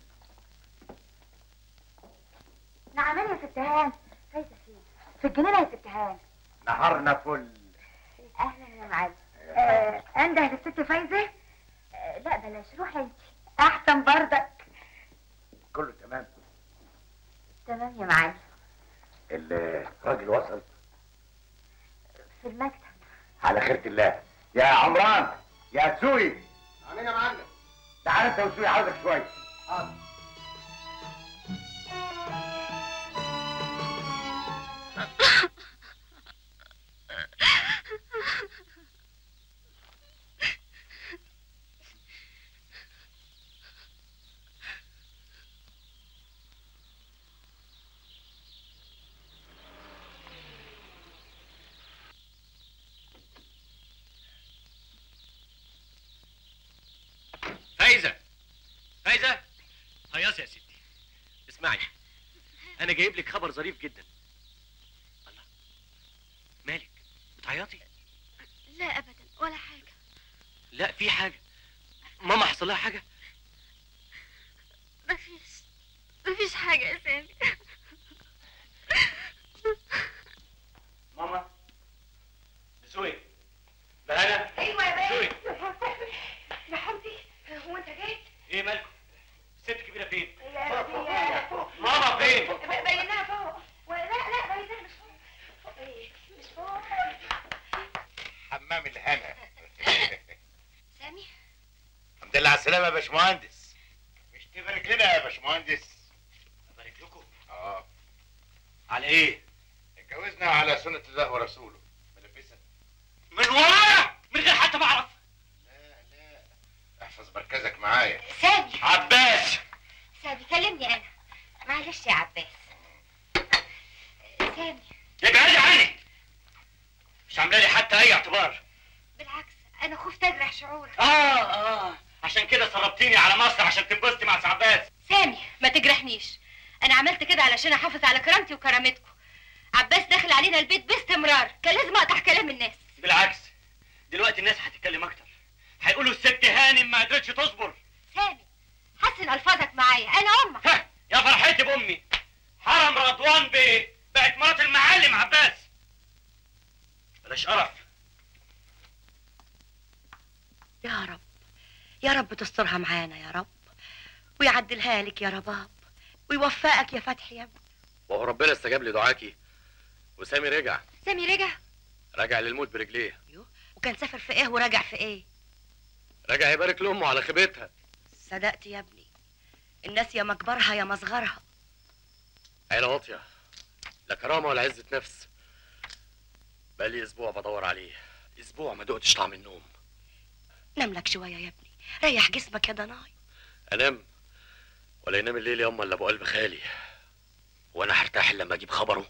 Speaker 14: نعم يا ست هان فايزة فين؟ في الجنينة يا ست هان
Speaker 18: نهارنا فل
Speaker 14: أهلا يا معلم آه أنده للست فايزة؟ آه لا بلاش روحي انت أحسن بردك
Speaker 18: كله تمام
Speaker 14: تمام يا معلم
Speaker 18: الراجل وصل
Speaker 14: في المكتب
Speaker 18: على خيرة الله يا عمران يا سوي
Speaker 6: عاملين يا معلم
Speaker 18: تعال انت وسوي عاوزك شوية
Speaker 6: حاضر
Speaker 19: فايزة فايزة هياس يا ستي اسمعي انا جايب لك خبر ظريف جدا الله مالك بتعيطي
Speaker 5: لا ابدا ولا حاجه
Speaker 19: لا في حاجة ماما حصل لها حاجة
Speaker 5: مفيش مفيش حاجه يا سامي
Speaker 1: ماما سوي بهنا
Speaker 9: ايوه يا
Speaker 1: سوي
Speaker 9: بيه يا حمدي هو انت جيت؟
Speaker 1: ايه مالكم الست الكبيره فين
Speaker 9: يا يا فوق
Speaker 1: ماما فين
Speaker 9: بيناها فوق ولا لا لا بيناها مش فوق فوق ايه مش فوق
Speaker 18: حمام الهنا
Speaker 14: سامي
Speaker 18: الحمد لله على السلامة يا باشمهندس مش تبارك لنا يا باشمهندس
Speaker 1: ابارك لكم
Speaker 18: اه
Speaker 1: على ايه
Speaker 18: اتجوزنا على سنة الله ورسوله ملبسة
Speaker 1: من ورايا من غير حتى ما اعرف
Speaker 18: احفظ مركزك معايا
Speaker 14: سامي
Speaker 1: عباس
Speaker 14: سامي كلمني انا معلش يا عباس سامي
Speaker 1: ابعدي عني مش عامله لي حتى اي اعتبار
Speaker 14: بالعكس انا خفت اجرح شعورك
Speaker 1: اه اه عشان كده سربتيني على مصر عشان تنبسطي مع عباس
Speaker 14: سامي ما تجرحنيش انا عملت كده علشان احافظ على كرامتي وكرامتكم عباس داخل علينا البيت باستمرار كان لازم اقطع كلام الناس
Speaker 1: بالعكس دلوقتي الناس هتتكلم اكتر هيقولوا الست هانم ما قدرتش تصبر
Speaker 14: سامي حسن الفاظك معايا انا امك
Speaker 1: يا فرحتي بامي حرم رضوان بيه بقت مرات المعلم عباس بلاش قرف
Speaker 9: يا رب يا رب تسترها معانا يا رب ويعدلها لك يا رباب ويوفقك يا فتحي يا ابني
Speaker 19: وهو ربنا استجاب لدعاكي وسامي رجع
Speaker 14: سامي رجع
Speaker 19: رجع للموت برجليه
Speaker 9: وكان سافر في ايه وراجع في ايه
Speaker 19: رجع يبارك لامه على خيبتها
Speaker 9: صدقت يا ابني الناس يا مكبرها يا مصغرها
Speaker 19: عيله واطيه لا كرامه ولا عزه نفس بقالي اسبوع بدور عليه اسبوع ما دقتش طعم النوم
Speaker 9: نام لك شويه يا ابني ريح جسمك يا ضناي
Speaker 19: انام ولا ينام الليل ياما الا ابو قلب خالي وانا هرتاح إلا لما اجيب خبره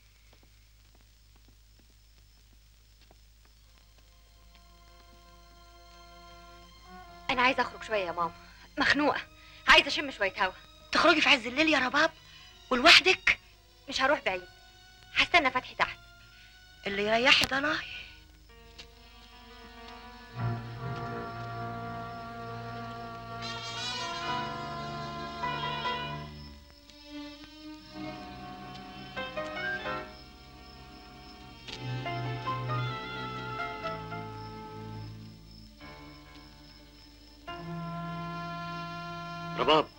Speaker 10: انا عايزه اخرج شويه يا ماما مخنوقه عايزه اشم شويه هوا
Speaker 9: تخرجي في عز الليل يا رباب ولوحدك
Speaker 10: مش هروح بعيد هستنى فتحي تحت
Speaker 9: اللي يريحي ضناي
Speaker 19: رباب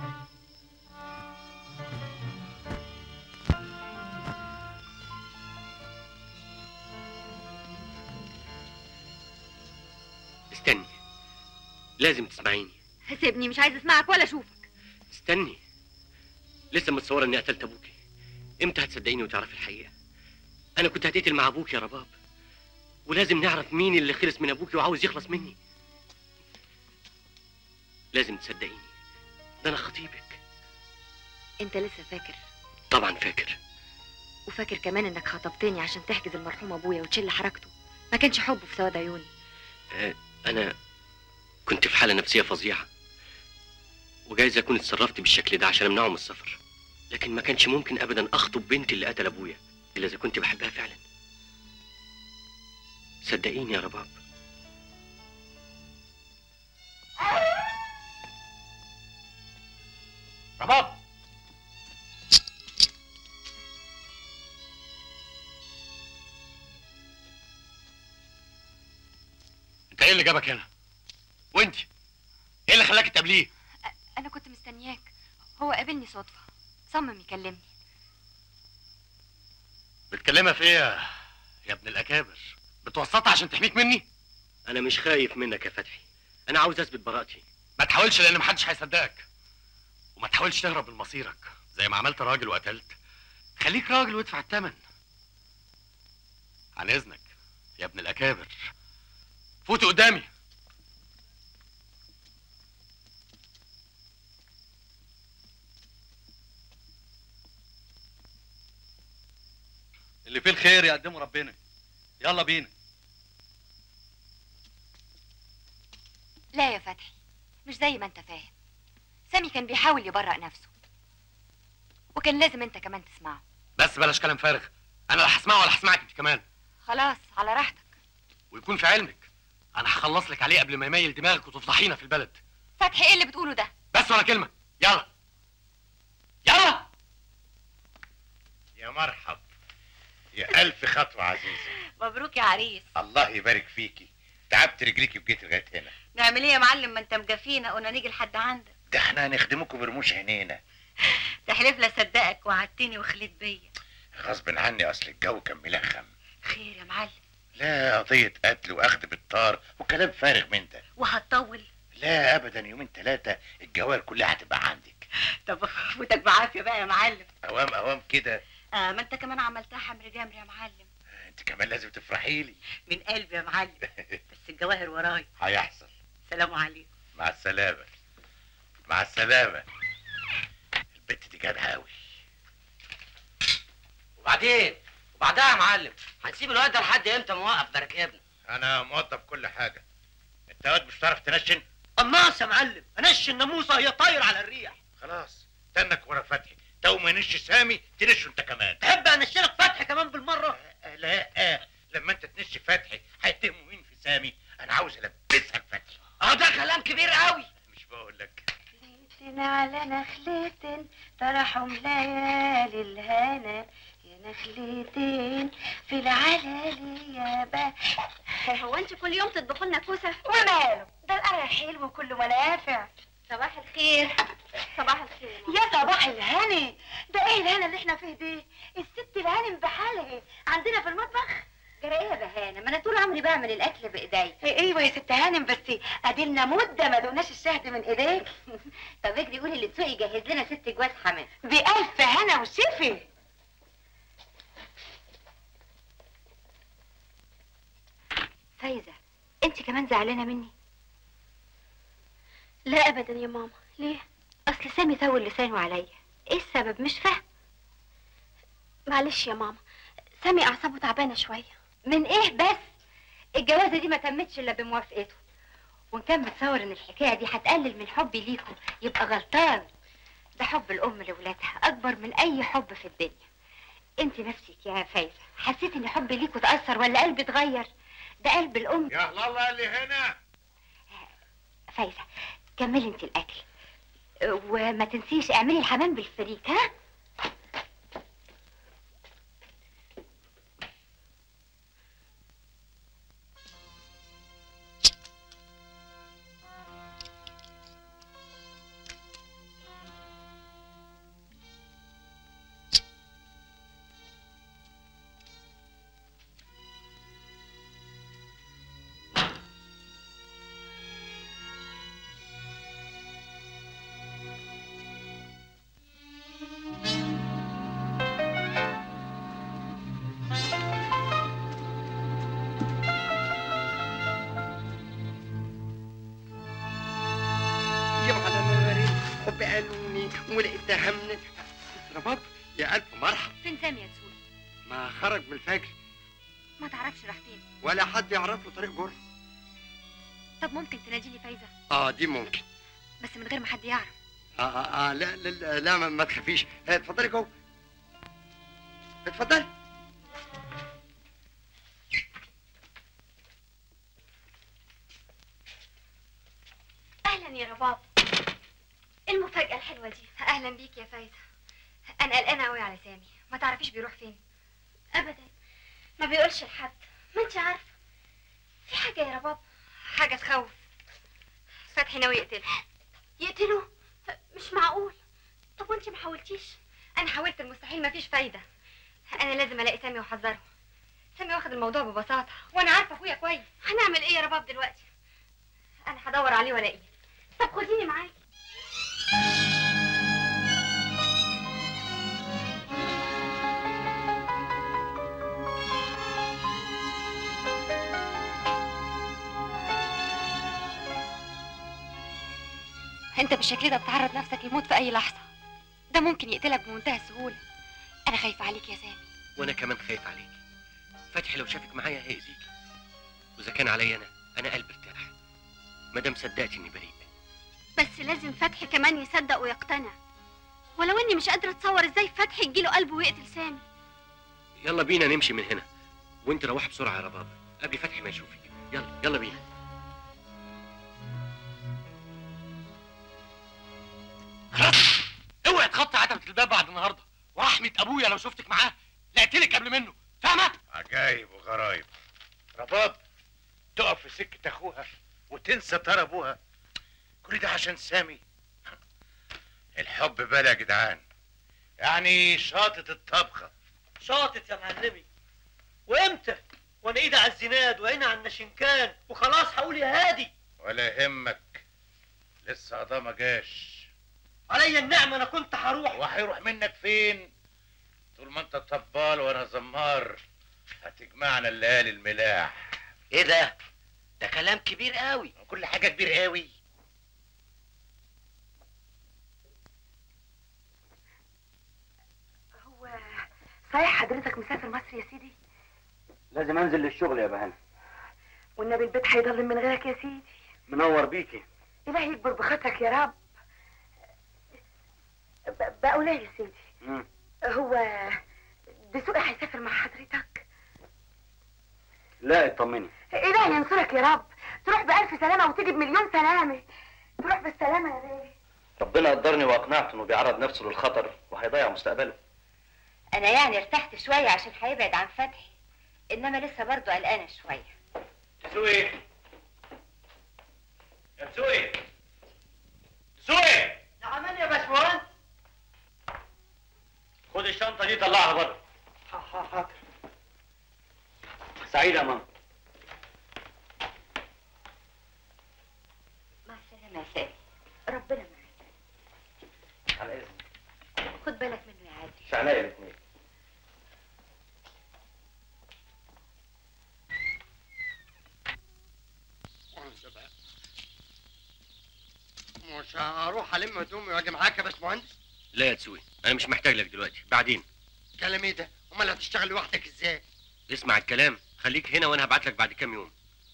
Speaker 19: استني لازم تسمعيني
Speaker 10: سيبني مش عايزه اسمعك ولا اشوفك
Speaker 19: استني لسه متصوره اني قتلت ابوكي امتى هتصدقيني وتعرفي الحقيقه انا كنت هتقتل مع ابوك يا رباب ولازم نعرف مين اللي خلص من ابوكي وعاوز يخلص مني لازم تصدقيني ده انا خطيبك
Speaker 10: انت لسه فاكر
Speaker 19: طبعا فاكر
Speaker 10: وفاكر كمان انك خطبتني عشان تحجز المرحوم ابويا وتشيل حركته ما كانش حبه في سواد عيوني
Speaker 19: آه، انا كنت في حاله نفسيه فظيعه وجايز اكون اتصرفت بالشكل ده عشان امنعه من السفر لكن ما كانش ممكن ابدا اخطب بنتي اللي قتل ابويا الا اذا كنت بحبها فعلا صدقيني يا رباب
Speaker 18: رباب
Speaker 19: انت ايه اللي جابك هنا وانت ايه اللي خلاك تقابليه
Speaker 10: انا كنت مستنياك هو قابلني صدفه صمم يكلمني
Speaker 19: بتكلمها في ايه يا يا ابن الاكابر بتوسطها عشان تحميك مني انا مش خايف منك يا فتحي انا عاوز اثبت براءتي ما تحاولش لان محدش هيصدقك وما تحاولش تهرب من مصيرك زي ما عملت راجل وقتلت خليك راجل وادفع الثمن عن اذنك يا ابن الاكابر فوت قدامي
Speaker 2: اللي فيه الخير يقدمه ربنا يلا بينا
Speaker 10: لا يا فتحي مش زي ما انت فاهم سامي كان بيحاول يبرأ نفسه وكان لازم انت كمان تسمعه
Speaker 19: بس بلاش كلام فارغ انا لا هسمعه ولا هسمعك انت كمان
Speaker 10: خلاص على راحتك
Speaker 19: ويكون في علمك انا هخلص لك عليه قبل ما يميل دماغك وتفضحينا في البلد
Speaker 10: فتحي ايه اللي بتقوله ده
Speaker 19: بس ولا كلمه يلا يلا
Speaker 18: يا مرحب يا ألف خطوة عزيزة
Speaker 9: مبروك يا عريس
Speaker 18: الله يبارك فيكي تعبت رجليكي وجيت لغاية هنا
Speaker 9: نعمل ايه يا معلم ما انت مجافينا قلنا نيجي لحد عندك
Speaker 18: ده احنا هنخدمكم برموش عينينا
Speaker 9: تحلف لا صدقك وعدتني وخليت بيا
Speaker 18: غصب عني أصل الجو كان ملخم
Speaker 9: خير يا معلم
Speaker 18: لا قضية قتل وأخذ بالطار وكلام فارغ من ده
Speaker 9: وهتطول
Speaker 18: لا أبدا يومين ثلاثة الجوال كلها هتبقى عندك
Speaker 9: طب فوتك بعافيه بقى يا معلم
Speaker 18: أوام أوام كده
Speaker 9: آه ما انت كمان عملتها حمر جمر يا معلم
Speaker 18: أنت كمان لازم تفرحي لي
Speaker 9: من قلبي يا معلم بس الجواهر وراي
Speaker 18: هيحصل
Speaker 9: سلام عليكم
Speaker 18: مع السلامة مع السلامة البت دي جدعة أوي
Speaker 11: وبعدين وبعدها يا معلم هنسيب الواد ده لحد امتى موقف بركبنا
Speaker 18: أنا موظف كل حاجة أنت واد مش هتعرف تنشن
Speaker 11: قناص يا معلم انش الناموسه هي طاير على الريح
Speaker 18: خلاص استنك ورا فتحي تو ما ينش سامي تنش انت كمان
Speaker 11: تحب انشلك فتحي كمان بالمره
Speaker 18: آه، لا آه. لما انت تنش فتحي هيتهموا مين في سامي انا عاوز البسك فتحي
Speaker 11: اه ده كلام كبير قوي
Speaker 18: مش بقول لك
Speaker 9: نخلتين على نخلتين طرحهم ليالي الهنا يا نخلتين في العلالي يا با
Speaker 5: هو انت كل يوم تطبخوا لنا كوسه
Speaker 9: وماله ده القرع حلو وكله منافع
Speaker 5: صباح الخير صباح الخير
Speaker 9: يا صباح الهنا ده ايه الهنا اللي احنا فيه ده الست الهانم بحالها عندنا في المطبخ
Speaker 14: جرى ايه يا بهانه ما انا طول عمري بعمل الاكل بايدي
Speaker 9: ايوه يا ست هانم بس ادينا مده ما دوناش الشهد من ايديك
Speaker 14: طب اجري قولي للسوق يجهز لنا ست جواز حمام
Speaker 9: بألف هنا وشفي
Speaker 10: فايزه انت كمان زعلانه مني
Speaker 5: لا ابدا يا ماما ليه
Speaker 10: اصل سامي ثول لسانه عليا ايه السبب مش فاهم
Speaker 5: معلش يا ماما سامي اعصابه تعبانه شويه
Speaker 10: من ايه بس الجوازه دي ما تمتش الا بموافقته وان كان متصور ان الحكايه دي هتقلل من حبي ليكم يبقى غلطان ده حب الام لولادها اكبر من اي حب في الدنيا انت نفسك يا فايزه حسيت ان حبي ليكوا اتاثر ولا قلبي اتغير ده قلب الام
Speaker 18: يا الله اللي هنا
Speaker 10: فايزه كملي انت الاكل وما تنسيش اعملي الحمام بالفريك ها
Speaker 6: ولقيتها من رباب يا الف مرحب
Speaker 10: فين سامي يا دسوقي
Speaker 6: ما خرج من الفجر
Speaker 10: ما تعرفش راح فين
Speaker 6: ولا حد يعرف له طريق جر
Speaker 10: طب ممكن تنادي لي فايزه
Speaker 6: اه دي ممكن
Speaker 10: بس من غير ما حد يعرف
Speaker 6: اه اه, آه لا لا لا, لا ما, ما تخافيش آه، اتفضلي جوه اتفضلي
Speaker 5: اهلا يا رباب إيه المفاجأة الحلوة دي
Speaker 10: اهلا بيك يا فايزه انا قلقانه قوي على سامي ما تعرفيش بيروح فين
Speaker 5: ابدا ما بيقولش لحد ما انت عارفة في حاجة يا رباب
Speaker 10: حاجه تخوف فتحي ناوي يقتله
Speaker 5: يقتله مش معقول طب وانت ما حاولتيش
Speaker 10: انا حاولت المستحيل مفيش فايده انا لازم الاقي سامي واحذره سامي واخد الموضوع ببساطه وانا عارفه اخويا كويس
Speaker 5: هنعمل ايه يا رباب دلوقتي
Speaker 10: انا هدور عليه والاقيه
Speaker 5: طب خديني معاكي
Speaker 10: انت بالشكل ده بتعرض نفسك للموت في اي لحظه ده ممكن يقتلك بمنتهى السهوله انا خايفه عليك يا سامي
Speaker 19: وانا كمان خايف عليك فتحي لو شافك معايا هيأذيك واذا كان عليا انا انا قلبي ارتاح ما دام صدقت اني بريء
Speaker 5: بس لازم فتحي كمان يصدق ويقتنع ولو اني مش قادرة اتصور ازاي فتحي يجيله قلب ويقتل سامي
Speaker 19: يلا بينا نمشي من هنا وانت روح بسرعه يا رباب قبل فتحي ما يشوفك يلا يلا بينا خلاص اوعي تخطي عتبه الباب بعد النهارده ورحمه ابويا لو شفتك معاه لقيتلك قبل منه فاهمه
Speaker 18: عجايب وغرايب رباب تقف في سكة أخوها وتنسى طار أبوها كل ده عشان سامي الحب بلا يا جدعان يعني شاطة الطبخة
Speaker 15: شاطت يا معلمي وامتى وانا ايدي على الزناد وعيني على النشنكان وخلاص هقول يا هادي
Speaker 18: ولا يهمك لسه قضاه ما جاش
Speaker 15: عليا النعمه انا كنت هروح
Speaker 18: وهيروح منك فين طول ما انت طبال وانا زمار هتجمعنا الليالي الملاح
Speaker 15: ايه ده ده كلام كبير قوي
Speaker 18: كل حاجه كبير قوي
Speaker 9: هو صحيح حضرتك مسافر مصر يا سيدي
Speaker 1: لازم انزل للشغل يا بهانة
Speaker 9: والنبي البيت هيضل من غيرك يا سيدي
Speaker 1: منور بيكي
Speaker 9: إلهي يكبر بخاطرك يا رب ب- بقول ايه يا سيدي
Speaker 1: مم.
Speaker 9: هو دسوقي هيسافر مع حضرتك
Speaker 1: لا اطمني
Speaker 9: إلهي ينصرك يا رب تروح بألف سلامة وتيجي بمليون سلامة تروح بالسلامة يا بيه
Speaker 1: ربنا قدرني واقنعت انه بيعرض نفسه للخطر وهيضيع مستقبله
Speaker 14: انا يعني ارتحت شويه عشان هيبعد عن فتحي انما لسه برضه قلقانه شويه
Speaker 1: سوي يا سوي سوي
Speaker 15: نعمان يا باشمهندس
Speaker 1: خد الشنطه دي طلعها بره
Speaker 15: حاضر
Speaker 1: سعيد يا ماما
Speaker 14: مع السلامه يا سامي ربنا معاك
Speaker 1: على اذنك
Speaker 14: خد بالك منه يا عادل
Speaker 1: مش عينيا الاثنين
Speaker 6: انسى بقى مش هروح الم هدومي واجي معاك يا باشمهندس
Speaker 19: لا يا تسوي انا مش محتاج لك دلوقتي بعدين
Speaker 6: كلام ايه ده امال هتشتغل لوحدك ازاي
Speaker 19: اسمع الكلام خليك هنا وانا هبعت لك بعد كام يوم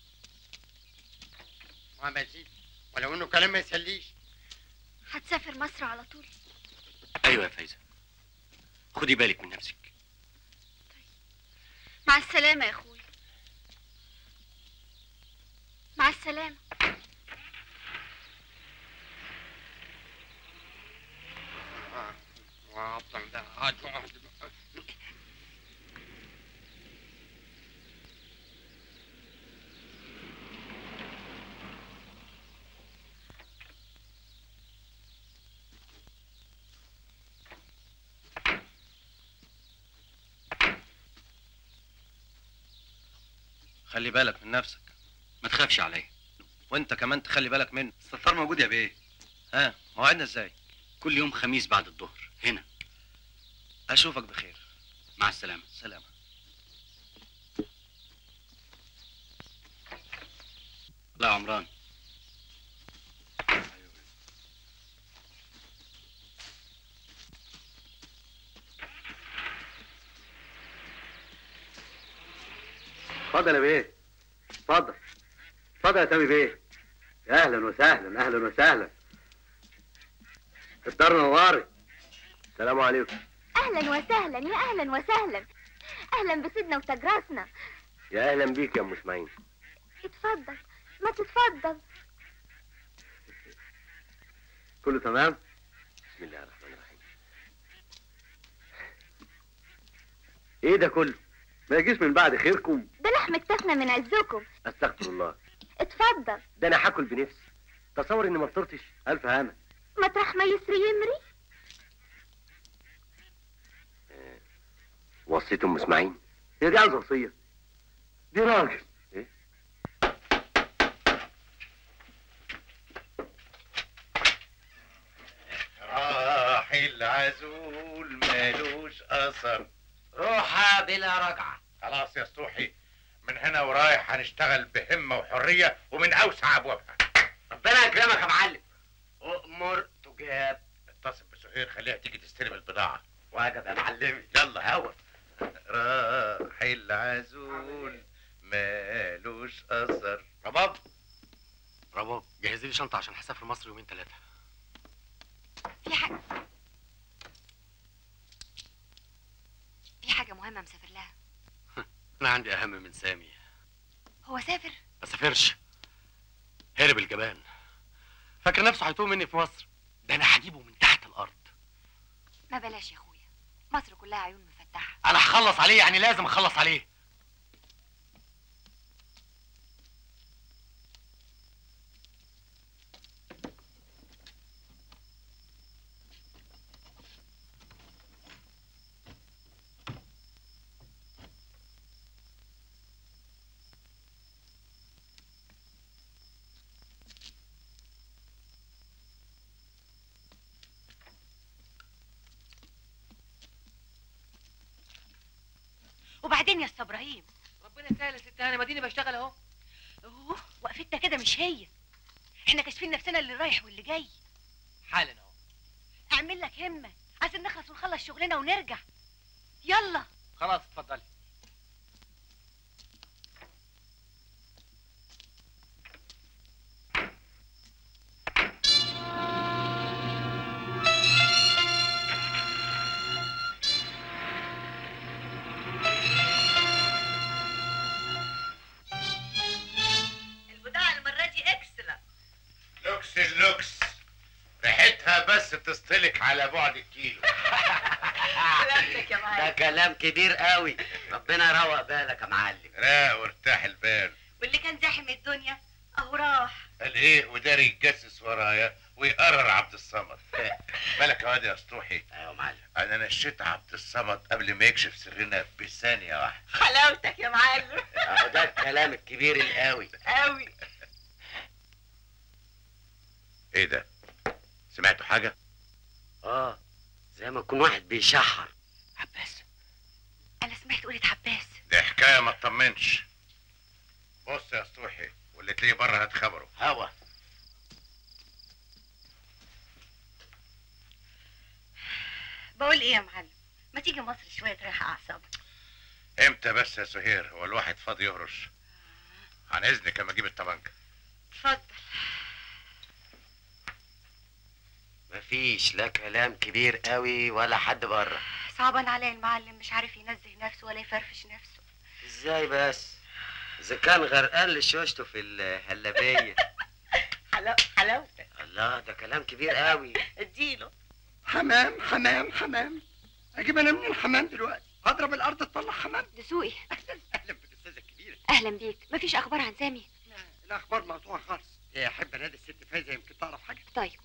Speaker 6: ما يا سيدي ولو انه كلام ما يسليش
Speaker 5: هتسافر مصر على طول
Speaker 19: ايوه يا فايزه خدي بالك من نفسك
Speaker 5: مع السلامة يا اخويا مع السلامة
Speaker 6: وافضل ده هتقعد
Speaker 19: خلي بالك من نفسك ما تخافش عليا وانت كمان تخلي بالك منه
Speaker 17: الستار موجود يا بيه
Speaker 19: ها موعدنا ازاي
Speaker 17: كل يوم خميس بعد الظهر هنا
Speaker 19: اشوفك بخير
Speaker 17: مع السلامه
Speaker 19: سلام
Speaker 17: لا يا عمران
Speaker 2: اتفضل يا بيه اتفضل اتفضل يا سامي بيه يا اهلا وسهلا اهلا وسهلا الدار نواري السلام عليكم
Speaker 5: اهلا وسهلا يا اهلا وسهلا اهلا بسيدنا وتاج راسنا
Speaker 6: يا اهلا بيك يا ام اسماعيل
Speaker 5: اتفضل ما تتفضل
Speaker 2: كله تمام
Speaker 6: بسم الله الرحمن الرحيم ايه ده كله
Speaker 2: ما يجيش من بعد خيركم
Speaker 5: ده لحم اكتفنا من عزكم
Speaker 6: استغفر الله
Speaker 5: اتفضل
Speaker 6: ده انا هاكل بنفسي تصور اني ما فطرتش
Speaker 2: الف هنا
Speaker 5: مطرح ما يسري يمري
Speaker 6: وصيت ام اسماعيل
Speaker 2: هي دي عاوزه وصيه دي راجل
Speaker 6: ايه
Speaker 18: راح العزول مالوش اثر
Speaker 11: روحها بلا رجعه
Speaker 18: خلاص يا سطوحي من هنا ورايح هنشتغل بهمه وحريه ومن اوسع ابوابها
Speaker 11: ربنا يكرمك يا معلم اؤمر تجاب
Speaker 18: اتصل بسهير خليها تيجي تستلم البضاعه
Speaker 11: واجب يا معلمي
Speaker 18: يلا هوا راح العزول مالوش اثر
Speaker 19: رباب رباب جهزي لي شنطه عشان هسافر مصر يومين ثلاثه
Speaker 10: في حاجة في حاجة مهمة مسافر لها
Speaker 19: انا عندي اهم من سامي
Speaker 10: هو سافر
Speaker 19: ما سافرش هرب الجبان فاكر نفسه هيتوه مني في مصر ده انا هجيبه من تحت الارض
Speaker 10: ما بلاش يا اخويا مصر كلها عيون مفتحة
Speaker 19: انا هخلص عليه يعني لازم اخلص عليه
Speaker 9: وبعدين يا استاذ ابراهيم
Speaker 20: ربنا يسهل يا ست هانم اديني بشتغل اهو
Speaker 9: اوه وقفتنا كده مش هي احنا كاشفين نفسنا اللي رايح واللي جاي
Speaker 20: حالا اهو
Speaker 9: اعمل لك همه عايزين نخلص ونخلص شغلنا ونرجع يلا
Speaker 20: خلاص اتفضلي
Speaker 9: البضاعه المره دي اكسترا
Speaker 18: لوكس اللوكس ريحتها بس تستلك على بعد الكيلو
Speaker 9: سلامتك يا
Speaker 11: ده
Speaker 9: معلم
Speaker 11: كلام كبير قوي ربنا يروق بالك يا معلم
Speaker 18: راق وارتاح البال
Speaker 9: واللي كان زاحم الدنيا اهو راح
Speaker 18: قال ايه وداري يتجسس ورايا ويقرر عبد الصمد مالك يا واد يا اسطوحي
Speaker 11: ايوه يا معلم
Speaker 18: انا نشيت عبد الصمد قبل ما يكشف سرنا بثانيه واحده
Speaker 9: حلاوتك يا معلم
Speaker 11: اهو ده الكلام الكبير القوي
Speaker 9: قوي
Speaker 18: ايه ده سمعتوا حاجه
Speaker 11: اه زي ما يكون واحد بيشحر
Speaker 9: عباس انا سمعت قولة عباس
Speaker 18: دي حكايه ما تطمنش بص يا اسطوحي واللي تلاقيه بره هتخبره
Speaker 11: هوا
Speaker 9: بقول ايه يا معلم ما تيجي مصر شويه تريح اعصابك
Speaker 18: امتى بس يا سهير هو الواحد فاضي يهرش عن اذنك اما اجيب الطبنجه
Speaker 9: اتفضل
Speaker 11: مفيش لا كلام كبير قوي ولا حد بره
Speaker 9: صعبان عليه المعلم مش عارف ينزه نفسه ولا يفرفش نفسه
Speaker 11: ازاي بس اذا كان غرقان لشوشته في الهلبيه
Speaker 9: حلاو حلاوتك
Speaker 11: الله ده كلام كبير قوي
Speaker 9: اديله
Speaker 8: حمام حمام حمام اجيب انا من الحمام دلوقتي هضرب الارض تطلع حمام
Speaker 10: دسوقي
Speaker 8: اهلا بالاستاذه الكبيره
Speaker 10: اهلا بيك مفيش اخبار عن سامي
Speaker 8: الاخبار مقطوعه خالص إيه، احب انادي الست فايزه يمكن تعرف حاجه
Speaker 10: طيب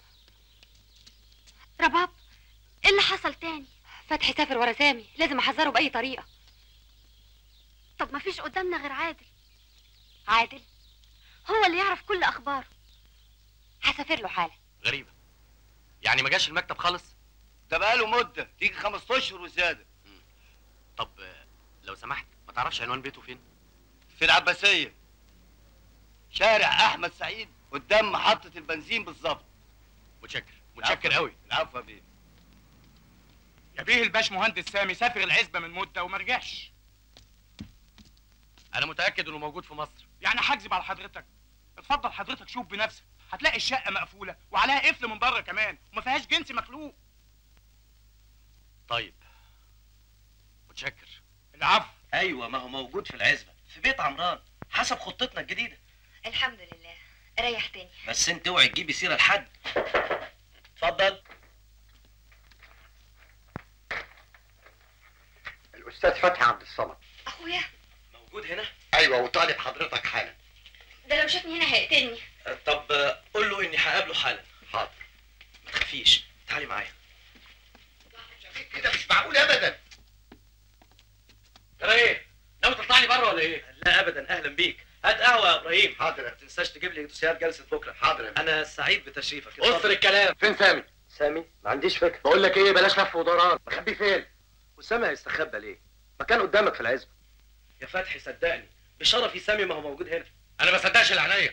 Speaker 5: رباب ايه اللي حصل تاني
Speaker 10: فتحي سافر ورا سامي لازم احذره باي طريقه
Speaker 5: طب ما فيش قدامنا غير عادل
Speaker 10: عادل
Speaker 5: هو اللي يعرف كل اخباره
Speaker 10: هسافر له حالا
Speaker 19: غريبه يعني ما جاش المكتب خالص
Speaker 2: ده بقاله مده تيجي خمس اشهر وزياده
Speaker 19: طب آه، لو سمحت ما تعرفش عنوان بيته فين
Speaker 2: في العباسيه شارع احمد سعيد قدام محطه البنزين بالظبط
Speaker 19: متشكر متشكر قوي
Speaker 2: العفو يا بيه
Speaker 21: يا بيه الباش مهندس سامي سافر العزبه من مده وما رجعش
Speaker 19: انا متاكد انه موجود في مصر
Speaker 21: يعني هكذب على حضرتك اتفضل حضرتك شوف بنفسك هتلاقي الشقه مقفوله وعليها قفل من بره كمان وما فيهاش جنس مخلوق
Speaker 19: طيب متشكر
Speaker 21: العفو
Speaker 1: ايوه ما هو موجود في العزبه في بيت عمران حسب خطتنا الجديده
Speaker 10: الحمد لله ريحتني
Speaker 1: بس انت اوعي تجيبي سيره لحد اتفضل
Speaker 4: الاستاذ فتحي عبد الصمد
Speaker 10: اخويا
Speaker 1: موجود هنا
Speaker 4: ايوه وطالب حضرتك حالا
Speaker 10: ده لو شافني هنا هيقتلني
Speaker 1: طب آه، قول له اني هقابله حالا
Speaker 4: حاضر
Speaker 1: ما تخافيش تعالي معايا
Speaker 4: كده مش معقول ابدا
Speaker 1: ترى ايه ناوي تطلع لي بره ولا ايه لا ابدا اهلا بيك هات قهوه يا ابراهيم
Speaker 4: حاضر
Speaker 1: ما تنساش تجيب لي دوسيات جلسه بكره
Speaker 4: حاضر
Speaker 1: انا سعيد بتشريفك
Speaker 4: قصر الكلام فين سامي
Speaker 1: سامي ما عنديش فكره
Speaker 4: بقول لك ايه بلاش لف ودوران مخبيه فين
Speaker 1: وسامي هيستخبى ليه ما كان قدامك في العزبه يا فتحي صدقني بشرفي سامي ما هو موجود هنا
Speaker 19: انا ما صدقش اللي عينيا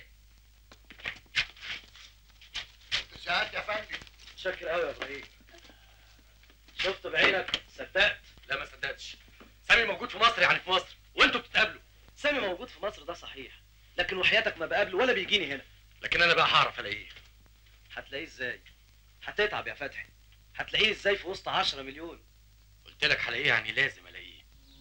Speaker 4: ساعات يا فندم
Speaker 1: شكر قوي يا ابراهيم شفت بعينك صدقت
Speaker 19: لا ما صدقتش سامي موجود في مصر يعني في مصر وانتوا بتتقابلوا
Speaker 1: سامي موجود في مصر ده صحيح لكن وحياتك ما بقابله ولا بيجيني هنا
Speaker 19: لكن انا بقى هعرف الاقيه
Speaker 1: هتلاقيه ازاي هتتعب يا فتحي هتلاقيه ازاي في وسط 10 مليون
Speaker 19: قلت لك هلاقيه يعني لازم الاقيه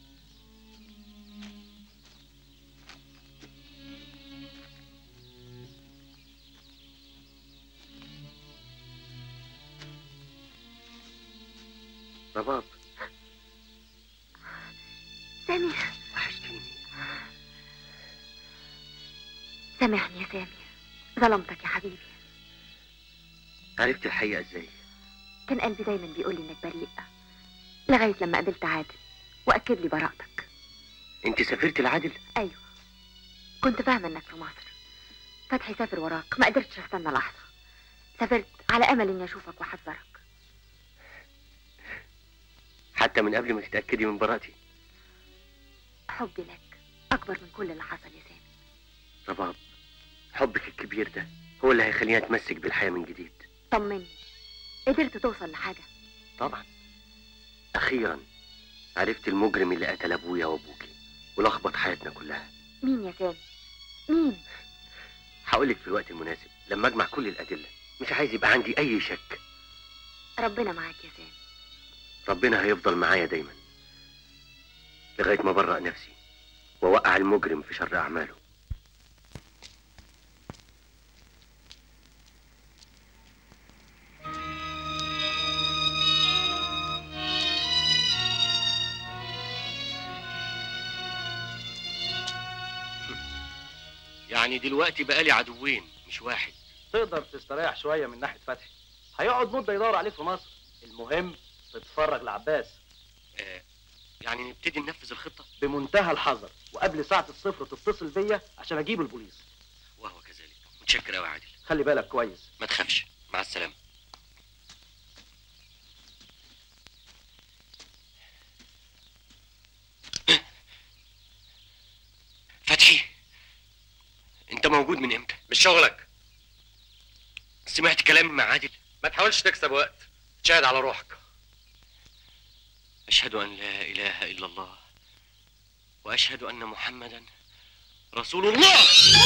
Speaker 6: رباب
Speaker 10: سامي
Speaker 6: وحشتيني
Speaker 10: سامحني يا سامي ظلمتك يا حبيبي
Speaker 6: عرفت الحقيقه ازاي
Speaker 10: كان قلبي دايما بيقول لي انك بريء لغايه لما قابلت عادل واكد لي براءتك
Speaker 6: انت سافرت لعادل
Speaker 10: ايوه كنت فاهمه انك في مصر فتحي سافر وراك ما قدرتش استنى لحظه سافرت على امل اني اشوفك واحذرك
Speaker 6: حتى من قبل ما تتاكدي من براءتي
Speaker 10: حبي لك اكبر من كل اللي حصل يا سامي
Speaker 6: رباب حبك الكبير ده هو اللي هيخليني اتمسك بالحياه من جديد
Speaker 10: طمني قدرت توصل لحاجه
Speaker 6: طبعا اخيرا عرفت المجرم اللي قتل ابويا وابوكي ولخبط حياتنا كلها
Speaker 10: مين يا سامي مين
Speaker 6: هقولك في الوقت المناسب لما اجمع كل الادله مش عايز يبقى عندي اي شك
Speaker 10: ربنا معاك يا سامي
Speaker 6: ربنا هيفضل معايا دايما لغايه ما برأ نفسي ووقع المجرم في شر اعماله يعني دلوقتي بقالي عدوين مش واحد
Speaker 1: تقدر تستريح شويه من ناحيه فتحي هيقعد مده يدور عليك في مصر المهم تتفرج لعباس
Speaker 6: آه يعني نبتدي ننفذ الخطه
Speaker 1: بمنتهى الحذر وقبل ساعه الصفر تتصل بيا عشان اجيب البوليس
Speaker 6: وهو كذلك متشكر قوي عادل
Speaker 1: خلي بالك كويس
Speaker 6: ما تخافش مع السلامه فتحي انت موجود من امتى
Speaker 19: مش شغلك
Speaker 6: سمعت كلامي مع عادل
Speaker 19: ما تحاولش تكسب وقت تشاهد على روحك
Speaker 6: اشهد ان لا اله الا الله واشهد ان محمدا رسول الله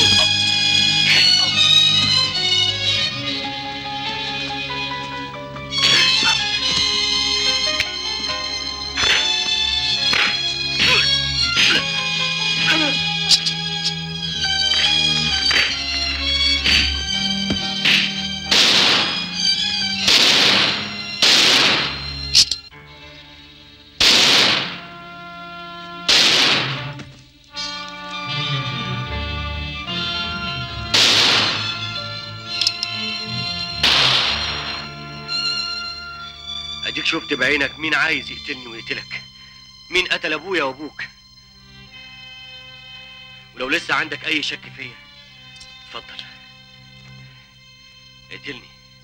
Speaker 6: اديك شفت بعينك مين عايز يقتلني ويقتلك مين قتل ابويا وابوك ولو لسه عندك اي شك فيا اتفضل اقتلني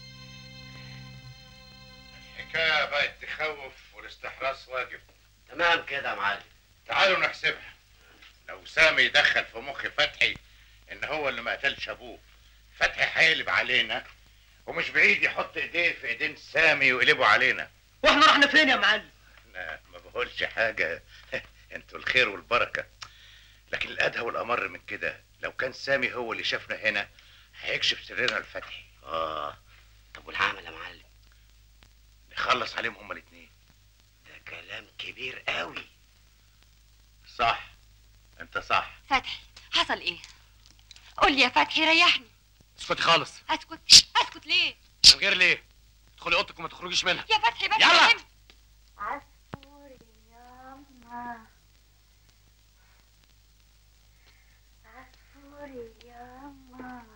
Speaker 18: الحكايه بقت تخوف والاستحراس واجب
Speaker 3: تمام كده يا معلم
Speaker 18: تعالوا نحسبها لو سامي يدخل في مخ فتحي ان هو اللي ما قتلش ابوه فتحي هيقلب علينا ومش بعيد يحط ايديه في ايدين سامي ويقلبوا علينا
Speaker 1: واحنا رحنا فين يا معلم
Speaker 18: انا ما بقولش حاجه انتوا الخير والبركه لكن الادهى والامر من كده لو كان سامي هو اللي شافنا هنا هيكشف سرنا الفتحي
Speaker 6: اه طب والعمل يا معلم
Speaker 18: نخلص عليهم هما الاتنين
Speaker 6: ده كلام كبير قوي
Speaker 18: صح انت صح
Speaker 10: فتحي حصل ايه قول لي يا فتحي ريحني
Speaker 19: اسكتي خالص
Speaker 10: اسكت اسكت ليه
Speaker 19: من غير ليه ادخلي اوضتك وما تخرجيش منها
Speaker 10: يا فتحي بس
Speaker 19: يلا.
Speaker 10: فهمني.
Speaker 5: عصفور ياما عصفور ياما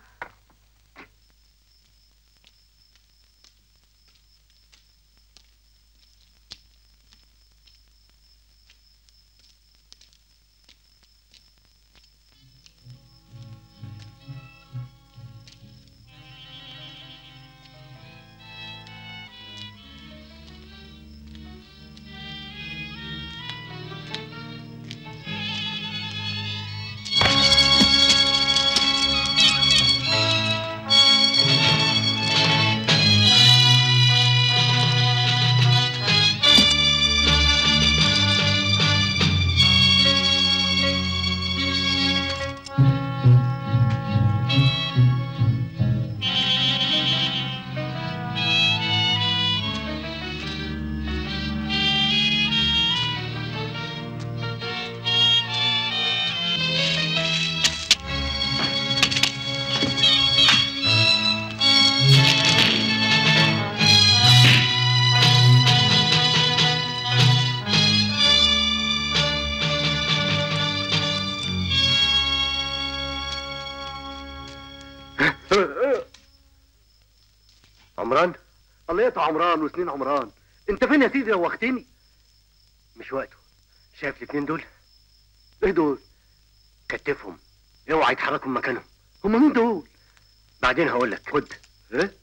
Speaker 6: عمران
Speaker 2: الله يقطع عمران وسنين عمران انت فين يا سيدي دوختني
Speaker 6: مش وقته شايف الاتنين دول
Speaker 2: ايه دول
Speaker 6: كتفهم اوعى يتحركوا من مكانهم
Speaker 2: هما مين دول
Speaker 6: بعدين هقول لك خد
Speaker 2: ايه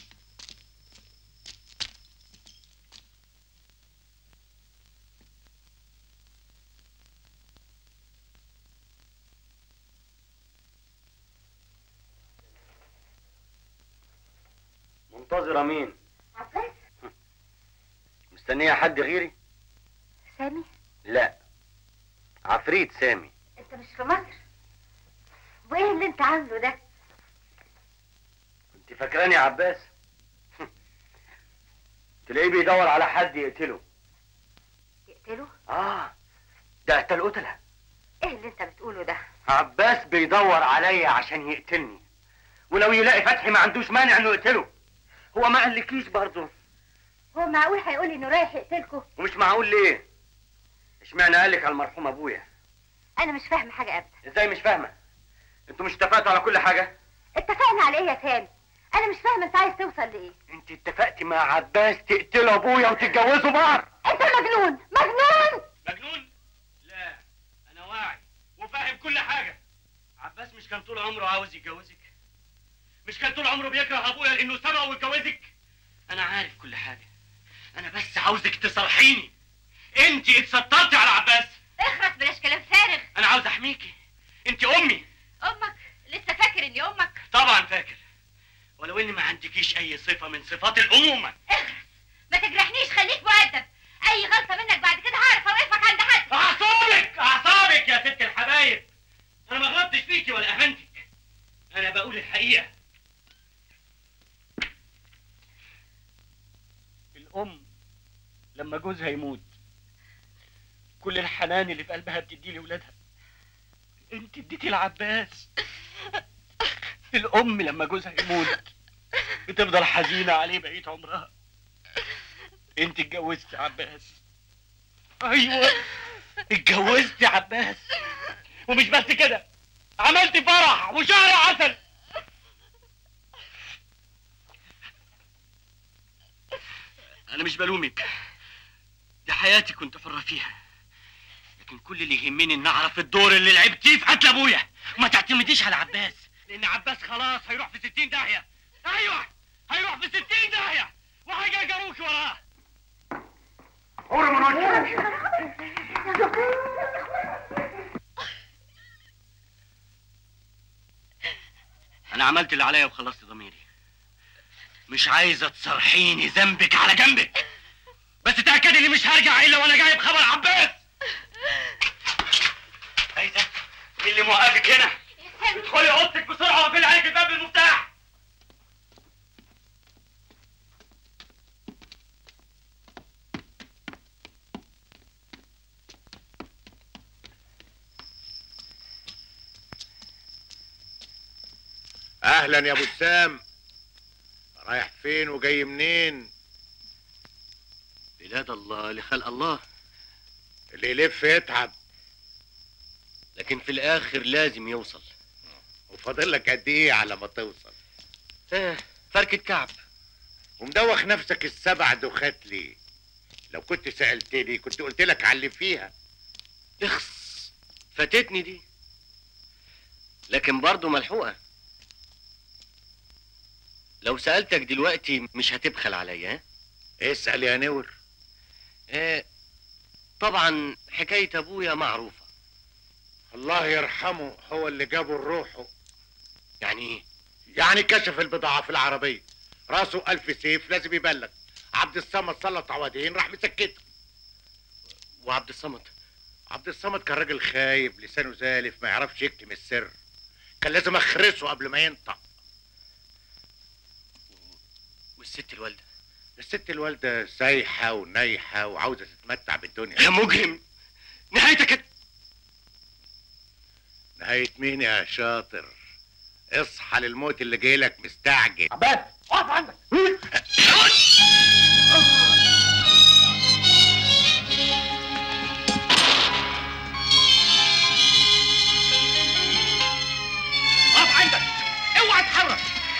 Speaker 3: منتظرة مين؟
Speaker 5: عباس
Speaker 3: مستنية حد غيري؟
Speaker 5: سامي
Speaker 3: لا عفريت سامي
Speaker 5: انت مش في مصر وايه اللي انت عامله ده
Speaker 3: انت فاكراني يا عباس؟ تلاقيه بيدور على حد يقتله
Speaker 5: يقتله
Speaker 3: اه ده قتل قتلة
Speaker 5: ايه اللي انت بتقوله ده
Speaker 3: عباس بيدور عليا عشان يقتلني ولو يلاقي فتحي ما عندوش مانع انه يقتله هو ما قالكيش برضه
Speaker 5: هو معقول هيقول انه رايح يقتلكوا
Speaker 3: ومش معقول ليه اشمعنى قالك على المرحوم ابويا
Speaker 5: انا مش فاهمه حاجه ابدا
Speaker 3: ازاي مش فاهمه انتوا مش اتفقتوا على كل حاجه
Speaker 5: اتفقنا على ايه يا سامي انا مش فاهمه انت عايز توصل لايه
Speaker 3: انت اتفقتي مع عباس تقتلوا ابويا وتتجوزوا بعض
Speaker 5: انت مجنون مجنون
Speaker 1: مجنون؟ لا أنا واعي وفاهم كل حاجة عباس مش كان طول عمره عاوز يتجوزك؟ مش كان طول عمره بيكره أبويا لأنه سبقه واتجوزك؟ أنا عارف كل حاجة أنا بس عاوزك تصرحيني أنت اتسترتي على عباس
Speaker 10: اخرس بلاش كلام فارغ
Speaker 1: أنا عاوز أحميكي أنت أمي
Speaker 10: امك لسه فاكر اني امك
Speaker 1: طبعا فاكر ولو إن ما عندكيش أي صفة من صفات الأمومة
Speaker 10: ما تجرحنيش خليك مؤدب اي غلطه منك بعد كده هعرف اوقفك عند حد
Speaker 1: أعصابك أعصابك يا ست الحبايب أنا ما غلطتش فيكي ولا أهنتك أنا بقول الحقيقة الأم لما جوزها يموت كل الحنان اللي في قلبها بتديه لولادها انت اديتي لعباس الأم لما جوزها يموت بتفضل حزينة عليه بقية عمرها انت اتجوزتي عباس ايوه اتجوزتي عباس ومش بس كده عملت فرح وشهر عسل انا مش بلومك دي حياتي كنت حرة فيها لكن كل اللي يهمني ان اعرف الدور اللي لعبتيه في قتل ابويا وما تعتمديش على عباس لان عباس خلاص هيروح في ستين داهية ايوه هيروح في ستين داهية وهيجاجروك وراه
Speaker 8: عمر من
Speaker 1: انا عملت اللي عليا وخلصت ضميري مش عايزه تصرحيني ذنبك على جنبك بس تاكدي اني مش هرجع الا وانا جايب خبر عباس عايزه مين اللي موقفك هنا؟ ادخلي اوضتك بسرعه وقفلي عليك الباب بالمفتاح
Speaker 18: اهلا يا ابو سام رايح فين وجاي منين
Speaker 19: بلاد الله لخلق الله
Speaker 18: اللي يلف يتعب
Speaker 19: لكن في الاخر لازم يوصل
Speaker 18: وفاضل لك قد ايه على ما توصل
Speaker 19: ايه فركة كعب
Speaker 18: ومدوخ نفسك السبع دخات ليه لو كنت سألتني كنت قلت لك على اللي فيها
Speaker 19: اخس فاتتني دي لكن برضه ملحوقة لو سألتك دلوقتي مش هتبخل عليا ها؟
Speaker 18: اسأل يا نور
Speaker 19: ايه طبعا حكاية ابويا معروفة
Speaker 18: الله يرحمه هو اللي جابه لروحه
Speaker 19: يعني ايه
Speaker 18: يعني كشف البضاعة في العربية راسه ألف سيف لازم يبلغ عبد الصمد سلط عوادين راح مسكته
Speaker 19: وعبد الصمد
Speaker 18: عبد الصمد كان راجل خايب لسانه زالف ما يعرفش يكتم السر كان لازم اخرسه قبل ما ينطق
Speaker 19: والست الوالدة
Speaker 18: الست الوالدة سايحة ونايحة وعاوزة تتمتع بالدنيا
Speaker 19: يا مجرم نهايتك
Speaker 18: نهاية مين يا شاطر اصحى للموت اللي جاي لك مستعجل
Speaker 15: عباد اقف عندك اقف عندك اوعى تتحرك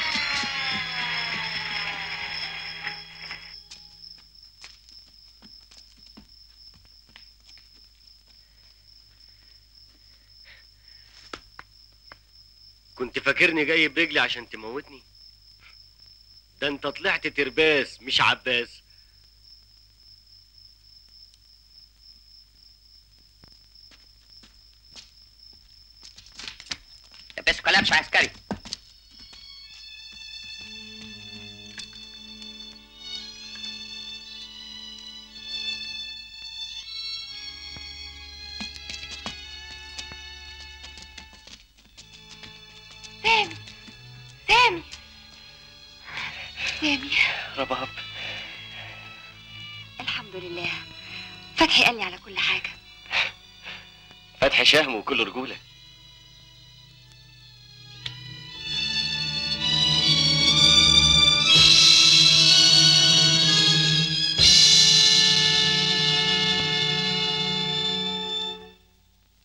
Speaker 19: كنت فاكرني جاي برجلي عشان تموتني ده انت طلعت ترباس مش عباس
Speaker 11: بس كلامش عسكري
Speaker 10: سامي سامي سامي
Speaker 19: رباب
Speaker 10: الحمد لله فتحي قال لي على كل حاجة
Speaker 19: فتحي شهم وكل رجولة